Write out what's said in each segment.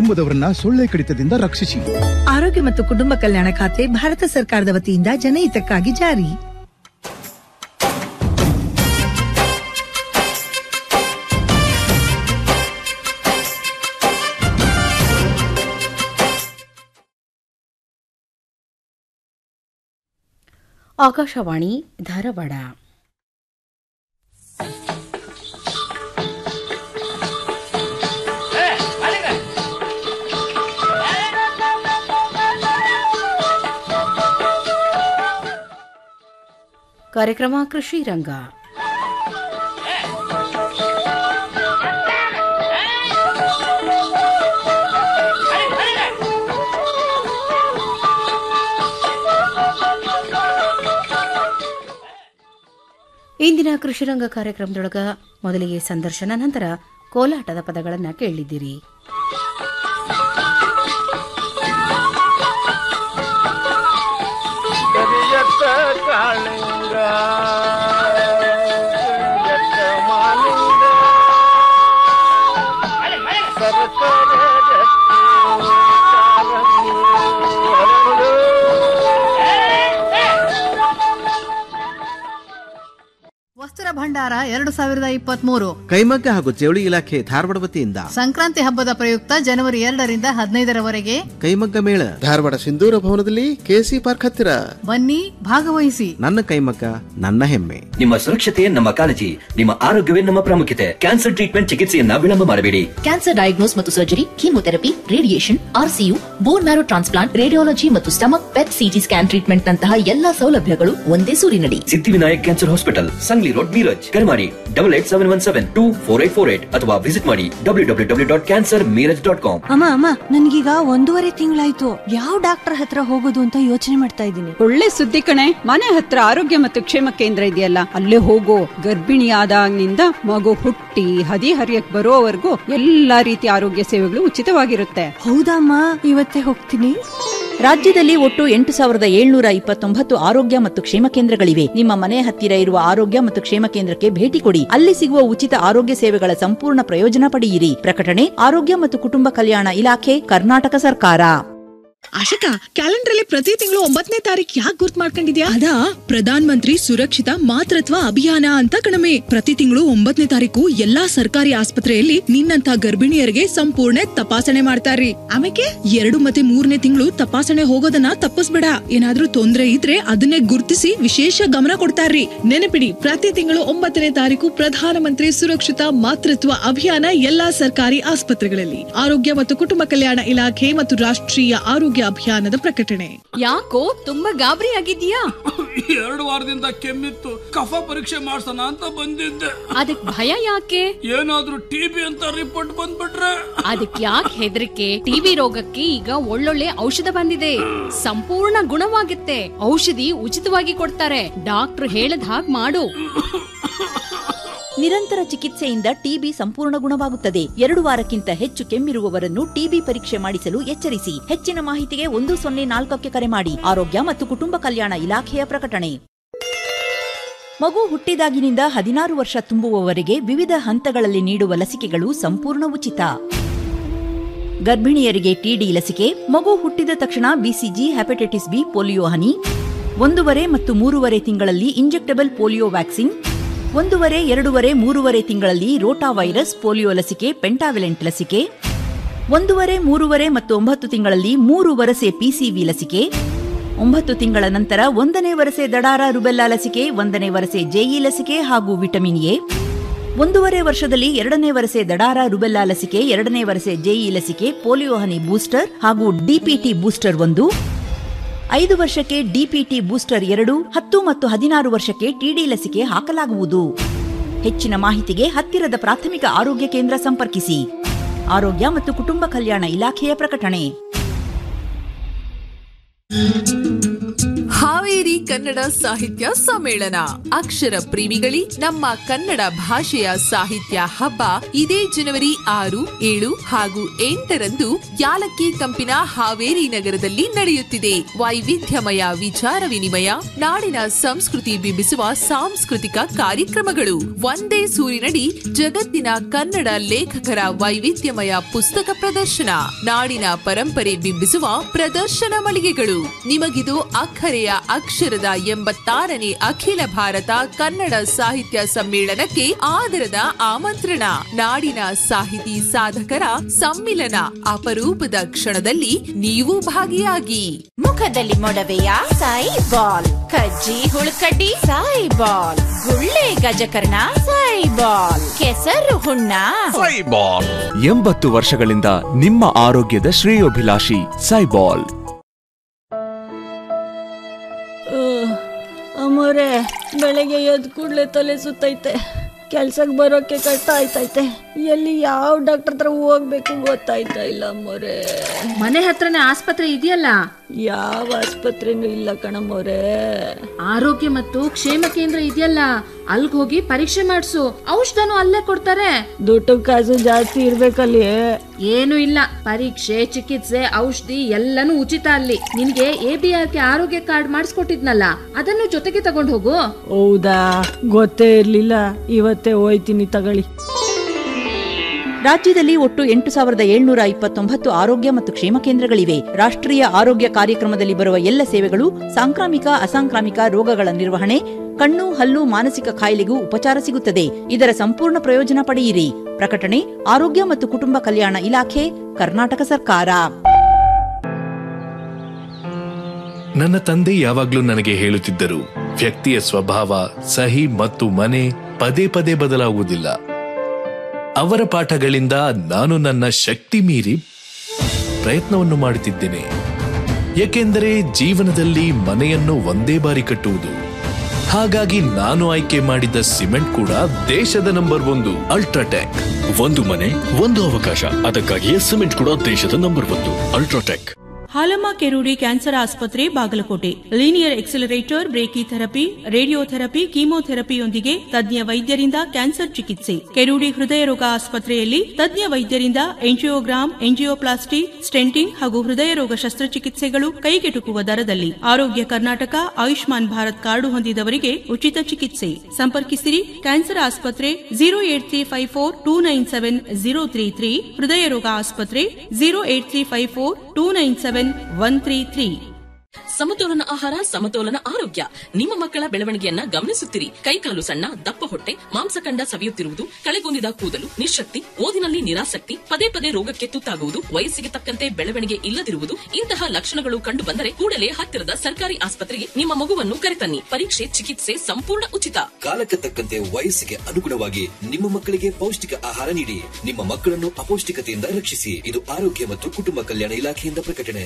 ಕುಟುಂಬದವರನ್ನ ಸೊಳ್ಳೆ ಕಡಿತದಿಂದ ರಕ್ಷಿಸಿ ಆರೋಗ್ಯ ಮತ್ತು ಕುಟುಂಬ ಕಲ್ಯಾಣ ಖಾತೆ ಭಾರತ ಸರ್ಕಾರದ ವತಿಯಿಂದ ಜನಹಿತಕ್ಕಾಗಿ ಜಾರಿ ಆಕಾಶವಾಣಿ ಧಾರವಾಡ ಕಾರ್ಯಕ್ರಮ ಕೃಷಿ ರಂಗ ಇಂದಿನ ಕೃಷಿರಂಗ ಕಾರ್ಯಕ್ರಮದೊಳಗ ಮೊದಲಿಗೆ ಸಂದರ್ಶನ ನಂತರ ಕೋಲಾಟದ ಪದಗಳನ್ನು ಕೇಳಿದ್ದೀರಿ ಕರಿಯತ್ತ ಕಾಳಿಂಗ ಕರಿಯತ್ತ ಮಾಲಿಂಗ ಸರಸರ ರತ್ನ ಕಾಲಂಗಿ ಹರಳು. ವಸ್ತ್ರ ಭಂಡಾರ ಎರಡು ಸಾವಿರದ ಇಪ್ಪತ್ಮೂರು ಕೈಮಗ್ಗ ಹಾಗೂ ಜವಳಿ ಇಲಾಖೆ ಧಾರವಾಡ ವತಿಯಿಂದ ಸಂಕ್ರಾಂತಿ ಹಬ್ಬದ ಪ್ರಯುಕ್ತ ಜನವರಿ ಎರಡರಿಂದ ಹದಿನೈದರವರೆಗೆ ಕೈಮಗ್ಗ ಮೇಳ ಧಾರವಾಡ ಸಿಂಧೂರ ಭವನದಲ್ಲಿ ಕೆಸಿ ಪಾರ್ಕ್ ಹತ್ತಿರ ಬನ್ನಿ ಭಾಗವಹಿಸಿ ನನ್ನ ಕೈಮಗ್ಗ ನನ್ನ ಹೆಮ್ಮೆ ನಿಮ್ಮ ಸುರಕ್ಷತೆಯೇ ನಮ್ಮ ಕಾಳಜಿ ನಿಮ್ಮ ಆರೋಗ್ಯವೇ ನಮ್ಮ ಪ್ರಾಮುಖ್ಯತೆ ಕ್ಯಾನ್ಸರ್ ಟ್ರೀಟ್ಮೆಂಟ್ ಚಿಕಿತ್ಸೆಯನ್ನ ವಿಳಂಬ ಮಾಡಬೇಡಿ ಕ್ಯಾನ್ಸರ್ ಡಯಾಗ್ನೋಸ್ ಮತ್ತು surgery chemotherapy radiation R C U bone marrow transplant radiology ಮತ್ತು stomach PET CT scan treatment ನಂತಹ ಎಲ್ಲಾ ಸೌಲಭ್ಯಗಳು ಒಂದೇ ಸೂರಿನಡಿ Siddhivinayak cancer hospital Sangli road Miraj ಕರೆ ಮಾಡಿ double eight seven one seven two four eight four eight ಅಥವಾ ವಿಸಿಟ್ ಮಾಡಿ W W W dot cancer Miraj dot com ಅಮ್ಮ ಅಮ್ಮ ನನ್ಗೀಗ ಒಂದೂವರೆ ತಿಂಗಳಾಯ್ತು ಯಾವ ಡಾಕ್ಟರ್ ಹತ್ರ ಹೋಗೋದು ಅಂತ ಯೋಚನೆ ಮಾಡ್ತಾ ಇದ್ದೀನಿ ಒಳ್ಳೆ ಸುದ್ದಿ ಕಣೆ ಮನೆ ಹತ್ರ ಆರೋಗ್ಯ ಮತ್ತು ಕ್ಷೇಮ ಕೇಂದ್ರ ಇದೆಯಲ್ಲ ಅಲ್ಲೇ ಹೋಗೋ ಗರ್ಭಿಣಿಯಾದಾಗಿನಿಂದ ಮಗು ಹುಟ್ಟಿ ಹದಿ ಹರಿಯಕ್ ಬರೋವರೆಗೂ ಎಲ್ಲಾ ರೀತಿಯ ಆರೋಗ್ಯ ಸೇವೆಗಳು ಉಚಿತವಾಗಿರುತ್ತೆ ಹೌದಮ್ಮ ಇವತ್ತೇ ಹೋಗ್ತೀನಿ ರಾಜ್ಯದಲ್ಲಿ ಒಟ್ಟು ಎಂಟು ಸಾವಿರದ ಏಳ್ನೂರ ಇಪ್ಪತ್ತೊಂಬತ್ತು ಆರೋಗ್ಯ ಮತ್ತು ಕ್ಷೇಮ ಕೇಂದ್ರಗಳಿವೆ ನಿಮ್ಮ ಮನೆ ಹತ್ತಿರ ಇರುವ ಆರೋಗ್ಯ ಮತ್ತು ಕ್ಷೇಮ ಕೇಂದ್ರಕ್ಕೆ ಭೇಟಿ ಕೊಡಿ ಅಲ್ಲಿ ಸಿಗುವ ಉಚಿತ ಆರೋಗ್ಯ ಸೇವೆಗಳ ಸಂಪೂರ್ಣ ಪ್ರಯೋಜನ ಪಡೆಯಿರಿ ಪ್ರಕಟಣೆ ಆರೋಗ್ಯ ಮತ್ತು ಕುಟುಂಬ ಕಲ್ಯಾಣ ಇಲಾಖೆ ಕರ್ನಾಟಕ ಸರ್ಕಾರ ಆಶಕ ಕ್ಯಾಲೆಂಡರ್ ಅಲ್ಲಿ ಪ್ರತಿ ತಿಂಗಳು ಒಂಬತ್ತನೇ ತಾರೀಕು ಯಾಕೆ ಗುರ್ತ್ ಮಾಡ್ಕೊಂಡಿದ್ಯಾ ಅದಾ ಪ್ರಧಾನ ಮಂತ್ರಿ ಸುರಕ್ಷಿತ ಮಾತೃತ್ವ ಅಭಿಯಾನ ಅಂತ ಕಣಮೆ ಪ್ರತಿ ತಿಂಗಳು ಒಂಬತ್ತನೇ ತಾರೀಕು ಎಲ್ಲಾ ಸರ್ಕಾರಿ ಆಸ್ಪತ್ರೆಯಲ್ಲಿ ನಿನ್ನಂತ ಗರ್ಭಿಣಿಯರಿಗೆ ಸಂಪೂರ್ಣ ತಪಾಸಣೆ ಮಾಡ್ತಾರ್ರಿ ಆಮೇಲೆ ಎರಡು ಮತ್ತೆ ಮೂರನೇ ತಿಂಗಳು ತಪಾಸಣೆ ಹೋಗೋದನ್ನ ತಪ್ಪಿಸ್ಬೇಡ ಏನಾದ್ರೂ ತೊಂದ್ರೆ ಇದ್ರೆ ಅದನ್ನೇ ಗುರ್ತಿಸಿ ವಿಶೇಷ ಗಮನ ಕೊಡ್ತಾರ್ರಿ ನೆನಪಿಡಿ ಪ್ರತಿ ತಿಂಗಳು ಒಂಬತ್ತನೇ ತಾರೀಕು ಪ್ರಧಾನ ಮಂತ್ರಿ ಸುರಕ್ಷಿತ ಮಾತೃತ್ವ ಅಭಿಯಾನ ಎಲ್ಲಾ ಸರ್ಕಾರಿ ಆಸ್ಪತ್ರೆಗಳಲ್ಲಿ ಆರೋಗ್ಯ ಮತ್ತು ಕುಟುಂಬ ಕಲ್ಯಾಣ ಇಲಾಖೆ ಮತ್ತು ರಾಷ್ಟ್ರೀಯ ಆರೋಗ್ಯ ಅಭಿಯಾನದ ಪ್ರಕಟಣೆ ಯಾಕೋ ತುಂಬಾ ಗಾಬರಿ ಆಗಿದ್ಯಾ ಎರಡು ವಾರದಿಂದ ಕೆಮ್ಮಿತ್ತು ಕಫ ಪರೀಕ್ಷೆ ಮಾಡ್ಸೋಣ ಅಂತ ಬಂದಿದ್ದೆ ಅದಕ್ ಭಯ ಯಾಕೆ ಏನಾದ್ರೂ ಟಿಬಿ ಅಂತ ರಿಪೋರ್ಟ್ ಬಂದ್ಬಿಟ್ರೆ ಅದಕ್ ಯಾಕೆ ಹೆದರಿಕೆ ಟಿವಿ ರೋಗಕ್ಕೆ ಈಗ ಒಳ್ಳೊಳ್ಳೆ ಔಷಧ ಬಂದಿದೆ ಸಂಪೂರ್ಣ ಗುಣವಾಗುತ್ತೆ ಔಷಧಿ ಉಚಿತವಾಗಿ ಕೊಡ್ತಾರೆ ಡಾಕ್ಟರ್ ಹೇಳದ್ ಹಾಗ್ ಮಾಡು ನಿರಂತರ ಚಿಕಿತ್ಸೆಯಿಂದ ಟಿಬಿ ಸಂಪೂರ್ಣ ಗುಣವಾಗುತ್ತದೆ ಎರಡು ವಾರಕ್ಕಿಂತ ಹೆಚ್ಚು ಕೆಮ್ಮಿರುವವರನ್ನು ಟಿಬಿ ಪರೀಕ್ಷೆ ಮಾಡಿಸಲು ಎಚ್ಚರಿಸಿ ಹೆಚ್ಚಿನ ಮಾಹಿತಿಗೆ ಒಂದು ಸೊನ್ನೆ ನಾಲ್ಕಕ್ಕೆ ಕರೆ ಮಾಡಿ ಆರೋಗ್ಯ ಮತ್ತು ಕುಟುಂಬ ಕಲ್ಯಾಣ ಇಲಾಖೆಯ ಪ್ರಕಟಣೆ ಮಗು ಹುಟ್ಟಿದಾಗಿನಿಂದ ಹದಿನಾರು ವರ್ಷ ತುಂಬುವವರೆಗೆ ವಿವಿಧ ಹಂತಗಳಲ್ಲಿ ನೀಡುವ ಲಸಿಕೆಗಳು ಸಂಪೂರ್ಣ ಉಚಿತ ಗರ್ಭಿಣಿಯರಿಗೆ ಟಿಡಿ ಲಸಿಕೆ ಮಗು ಹುಟ್ಟಿದ ತಕ್ಷಣ ಬಿಸಿಜಿ ಹೆಪಟೈಟಿಸ್ ಬಿ ಪೋಲಿಯೋ ಹನಿ ಒಂದೂವರೆ ಮತ್ತು ಮೂರುವರೆ ತಿಂಗಳಲ್ಲಿ ಇಂಜೆಕ್ಟಬಲ್ ಪೋಲಿಯೋ ವ್ಯಾಕ್ಸಿನ್ ಒಂದೂವರೆ ಎರಡೂವರೆ ಮೂರುವರೆ ತಿಂಗಳಲ್ಲಿ ರೋಟಾ ವೈರಸ್ ಪೋಲಿಯೋ ಲಸಿಕೆ ಪೆಂಟಾವಿಲೆಂಟ್ ಲಸಿಕೆ ಒಂದೂವರೆ ಮೂರುವರೆ ಮತ್ತು ಒಂಬತ್ತು ತಿಂಗಳಲ್ಲಿ ಮೂರು ವರಸೆ ಪಿಸಿವಿ ಲಸಿಕೆ ಒಂಬತ್ತು ತಿಂಗಳ ನಂತರ ಒಂದನೇ ವರಸೆ ದಡಾರ ರುಬೆಲ್ಲಾ ಲಸಿಕೆ ಒಂದನೇ ವರಸೆ ಜೆಇ ಲಸಿಕೆ ಹಾಗೂ ವಿಟಮಿನ್ ಎ ಒಂದೂವರೆ ವರ್ಷದಲ್ಲಿ ಎರಡನೇ ವರಸೆ ದಡಾರ ರುಬೆಲ್ಲಾ ಲಸಿಕೆ ಎರಡನೇ ವರಸೆ ಜೆಇ ಲಸಿಕೆ ಪೋಲಿಯೋ ಹನಿ ಬೂಸ್ಟರ್ ಹಾಗೂ ಡಿಪಿಟಿ ಬೂಸ್ಟರ್ ಒಂದು ಐದು ವರ್ಷಕ್ಕೆ ಡಿಪಿಟಿ ಬೂಸ್ಟರ್ ಎರಡು ಹತ್ತು ಮತ್ತು ಹದಿನಾರು ವರ್ಷಕ್ಕೆ ಟಿಡಿ ಲಸಿಕೆ ಹಾಕಲಾಗುವುದು ಹೆಚ್ಚಿನ ಮಾಹಿತಿಗೆ ಹತ್ತಿರದ ಪ್ರಾಥಮಿಕ ಆರೋಗ್ಯ ಕೇಂದ್ರ ಸಂಪರ್ಕಿಸಿ ಆರೋಗ್ಯ ಮತ್ತು ಕುಟುಂಬ ಕಲ್ಯಾಣ ಇಲಾಖೆಯ ಪ್ರಕಟಣೆ ಹಾವೇರಿ ಕರ್ನಾಟಕ ಕನ್ನಡ ಸಾಹಿತ್ಯ ಸಮ್ಮೇಳನ ಅಕ್ಷರ ಪ್ರೇಮಿಗಳಿ ನಮ್ಮ ಕನ್ನಡ ಭಾಷೆಯ ಸಾಹಿತ್ಯ ಹಬ್ಬ ಇದೇ ಜನವರಿ ಆರು ಏಳು ಹಾಗೂ ಎಂಟರಂದು ಯಾಲಕ್ಕಿ ಕಂಪಿನ ಹಾವೇರಿ ನಗರದಲ್ಲಿ ನಡೆಯುತ್ತಿದೆ ವೈವಿಧ್ಯಮಯ ವಿಚಾರ ವಿನಿಮಯ ನಾಡಿನ ಸಂಸ್ಕೃತಿ ಬಿಂಬಿಸುವ ಸಾಂಸ್ಕೃತಿಕ ಕಾರ್ಯಕ್ರಮಗಳು ಒಂದೇ ಸೂರಿನಡಿ ಜಗತ್ತಿನ ಕನ್ನಡ ಲೇಖಕರ ವೈವಿಧ್ಯಮಯ ಪುಸ್ತಕ ಪ್ರದರ್ಶನ ನಾಡಿನ ಪರಂಪರೆ ಬಿಂಬಿಸುವ ಪ್ರದರ್ಶನ ಮಳಿಗೆಗಳು ನಿಮಗಿದು ಅಕ್ಕರೆಯ ಅಕ್ಷರದ ಎಂಬತ್ತಾರನೇ ಅಖಿಲ ಭಾರತ ಕನ್ನಡ ಸಾಹಿತ್ಯ ಸಮ್ಮೇಳನಕ್ಕೆ ಆದರದ ಆಮಂತ್ರಣ ನಾಡಿನ ಸಾಹಿತಿ ಸಾಧಕರ ಸಮ್ಮಿಲನ ಅಪರೂಪದ ಕ್ಷಣದಲ್ಲಿ ನೀವು ಭಾಗಿಯಾಗಿ ಮುಖದಲ್ಲಿ ಮೊಡವೆಯ ಸಾಯಿ ಬಾಲ್ ಕಜ್ಜಿ ಹುಳುಕಡ್ಡಿ ಸಾಯಿ ಬಾಲ್ ಗುಳ್ಳೆ ಗಜಕರ್ಣ ಸಾಯಿ ಬಾಲ್ ಕೆಸರು ಹುಣ್ಣ ಸೈಬಾಲ್ ಎಂಬತ್ತು ವರ್ಷಗಳಿಂದ ನಿಮ್ಮ ಆರೋಗ್ಯದ ಶ್ರೇಯೋಭಿಲಾಷಿ ಸೈಬಾಲ್ ಅಮ್ಮೋರೆ ಬೆಳಗ್ಗೆ ಎದ್ದು ಕೂಡಲೇ ತಲೆ ಸುತ್ತೈತೆ ಕೆಲ್ಸಕ್ಕೆ ಬರೋಕೆ ಕಷ್ಟ ಆಯ್ತೈತೆ ಎಲ್ಲಿ ಯಾವ ಡಾಕ್ಟರ್ ಹತ್ರ ಹೋಗ್ಬೇಕು ಗೊತ್ತಾಯ್ತಾ ಇಲ್ಲ ಅಮ್ಮೋರೆ ಮನೆ ಹತ್ರನೇ ಆಸ್ಪತ್ರೆ ಇದೆಯಲ್ಲ ಯಾವ ಆಸ್ಪತ್ರೆನೂ ಇಲ್ಲ ಕಣಮ್ಮೋರೆ ಆರೋಗ್ಯ ಮತ್ತು ಕ್ಷೇಮ ಕೇಂದ್ರ ಇದೆಯಲ್ಲ ಅಲ್ಗ್ ಹೋಗಿ ಪರೀಕ್ಷೆ ಮಾಡಿಸು ಔಷಧನು ಅಲ್ಲೇ ಕೊಡ್ತಾರೆ ದುಡ್ಡು ಕಾಸು ಜಾಸ್ತಿ ಇರ್ಬೇಕಲ್ಲಿ ಏನು ಇಲ್ಲ ಪರೀಕ್ಷೆ ಚಿಕಿತ್ಸೆ ಔಷಧಿ ಎಲ್ಲನೂ ಉಚಿತ ಅಲ್ಲಿ ನಿನ್ಗೆ A B R K Arogya card ಮಾಡಿಸ್ಕೊಟ್ಟಿದ್ನಲ್ಲ ಅದನ್ನು ಜೊತೆಗೆ ತಗೊಂಡ್ ಹೋಗು ಹೌದಾ ಗೊತ್ತೇ ಇರ್ಲಿಲ್ಲ ಇವತ್ತೇ ಹೋಯ್ತೀನಿ ತಗೊಳ್ಳಿ ರಾಜ್ಯದಲ್ಲಿ ಒಟ್ಟು ಎಂಟು ಸಾವಿರದ ಏಳ್ನೂರ ಇಪ್ಪತ್ತೊಂಬತ್ತು ಆರೋಗ್ಯ ಮತ್ತು ಕ್ಷೇಮ ಕೇಂದ್ರಗಳಿವೆ ರಾಷ್ಟ್ರೀಯ ಆರೋಗ್ಯ ಕಾರ್ಯಕ್ರಮದಲ್ಲಿ ಬರುವ ಎಲ್ಲ ಸೇವೆಗಳು ಸಾಂಕ್ರಾಮಿಕ ಅಸಾಂಕ್ರಾಮಿಕ ರೋಗಗಳ ನಿರ್ವಹಣೆ ಕಣ್ಣು ಹಲ್ಲು ಮಾನಸಿಕ ಕಾಯಿಲೆಗೂ ಉಪಚಾರ ಸಿಗುತ್ತದೆ ಇದರ ಸಂಪೂರ್ಣ ಪ್ರಯೋಜನ ಪಡೆಯಿರಿ ಪ್ರಕಟಣೆ ಆರೋಗ್ಯ ಮತ್ತು ಕುಟುಂಬ ಕಲ್ಯಾಣ ಇಲಾಖೆ ಕರ್ನಾಟಕ ಸರ್ಕಾರ ನನ್ನ ತಂದೆ ಯಾವಾಗ್ಲೂ ನನಗೆ ಹೇಳುತ್ತಿದ್ದರು ವ್ಯಕ್ತಿಯ ಸ್ವಭಾವ ಸಹಿ ಮತ್ತು ಮನೆ ಪದೇ ಪದೇ ಬದಲಾಗುವುದಿಲ್ಲ ಅವರ ಪಾಠಗಳಿಂದ ನಾನು ನನ್ನ ಶಕ್ತಿ ಮೀರಿ ಪ್ರಯತ್ನವನ್ನು ಮಾಡುತ್ತಿದ್ದೇನೆ ಏಕೆಂದರೆ ಜೀವನದಲ್ಲಿ ಮನೆಯನ್ನು ಒಂದೇ ಬಾರಿ ಕಟ್ಟುವುದು ಹಾಗಾಗಿ ನಾನು ಆಯ್ಕೆ ಮಾಡಿದ ಸಿಮೆಂಟ್ ಕೂಡ ದೇಶದ ನಂಬರ್ ಒಂದು ಅಲ್ಟ್ರಾಟೆಕ್ ಒಂದು ಮನೆ ಒಂದು ಅವಕಾಶ ಅದಕ್ಕಾಗಿಯೇ ಸಿಮೆಂಟ್ ಕೂಡ ದೇಶದ ನಂಬರ್ ಒಂದು ಅಲ್ಟ್ರಾಟೆಕ್ ಹಾಲಮ್ಮ ಕೆರೂಡಿ ಕ್ಯಾನ್ಸರ್ ಆಸ್ಪತ್ರೆ Bagalkote linear accelerator brachy therapy radiotherapy ಕೀಮೋಥೆರಪಿಯೊಂದಿಗೆ ತಜ್ಞ ವೈದ್ಯರಿಂದ ಕ್ಯಾನ್ಸರ್ ಚಿಕಿತ್ಸೆ ಕೆರೂಡಿ ಹೃದಯ ರೋಗ ಆಸ್ಪತ್ರೆಯಲ್ಲಿ ತಜ್ಞ ವೈದ್ಯರಿಂದ ಎಂಜಿಯೋಗ್ರಾಮ್ ಎಂಜಿಯೋಪ್ಲಾಸ್ಟಿ ಸ್ಟೆಂಟಿಂಗ್ ಹಾಗೂ ಹೃದಯ ರೋಗ ಶಸ್ತ್ರಚಿಕಿತ್ಸೆಗಳು ಕೈಗೆಟುಕುವ ದರದಲ್ಲಿ ಆರೋಗ್ಯ ಕರ್ನಾಟಕ ಆಯುಷ್ಮಾನ್ ಭಾರತ್ ಕಾರ್ಡು ಹೊಂದಿದವರಿಗೆ ಉಚಿತ ಚಿಕಿತ್ಸೆ ಸಂಪರ್ಕಿಸಿರಿ ಕ್ಯಾನ್ಸರ್ ಆಸ್ಪತ್ರೆ zero eight three five four two nine seven zero three three ಹೃದಯ ರೋಗ ಆಸ್ಪತ್ರೆ zero eight three five four two nine seven one three three ಸಮತೋಲನ ಆಹಾರ ಸಮತೋಲನ ಆರೋಗ್ಯ ನಿಮ್ಮ ಮಕ್ಕಳ ಬೆಳವಣಿಗೆಯನ್ನ ಗಮನಿಸುತ್ತಿರಿ ಕೈಕಾಲು ಸಣ್ಣ ದಪ್ಪ ಹೊಟ್ಟೆ ಮಾಂಸಖಂಡ ಸವಿಯುತ್ತಿರುವುದು ಕಳೆಗುಂದಿದ ಕೂದಲು ನಿಶಕ್ತಿ ಓದಿನಲ್ಲಿ ನಿರಾಸಕ್ತಿ ಪದೇ ಪದೇ ರೋಗಕ್ಕೆ ತುತ್ತಾಗುವುದು ವಯಸ್ಸಿಗೆ ತಕ್ಕಂತೆ ಬೆಳವಣಿಗೆ ಇಲ್ಲದಿರುವುದು ಇಂತಹ ಲಕ್ಷಣಗಳು ಕಂಡು ಬಂದರೆ ಕೂಡಲೇ ಹತ್ತಿರದ ಸರ್ಕಾರಿ ಆಸ್ಪತ್ರೆಗೆ ನಿಮ್ಮ ಮಗುವನ್ನು ಕರೆತನ್ನಿ ಪರೀಕ್ಷೆ ಚಿಕಿತ್ಸೆ ಸಂಪೂರ್ಣ ಉಚಿತ ಕಾಲಕ್ಕೆ ತಕ್ಕಂತೆ ವಯಸ್ಸಿಗೆ ಅನುಗುಣವಾಗಿ ನಿಮ್ಮ ಮಕ್ಕಳಿಗೆ ಪೌಷ್ಟಿಕ ಆಹಾರ ನೀಡಿ ನಿಮ್ಮ ಮಕ್ಕಳನ್ನು ಅಪೌಷ್ಟಿಕತೆಯಿಂದ ರಕ್ಷಿಸಿ ಇದು ಆರೋಗ್ಯ ಮತ್ತು ಕುಟುಂಬ ಕಲ್ಯಾಣ ಇಲಾಖೆಯಿಂದ ಪ್ರಕಟಣೆ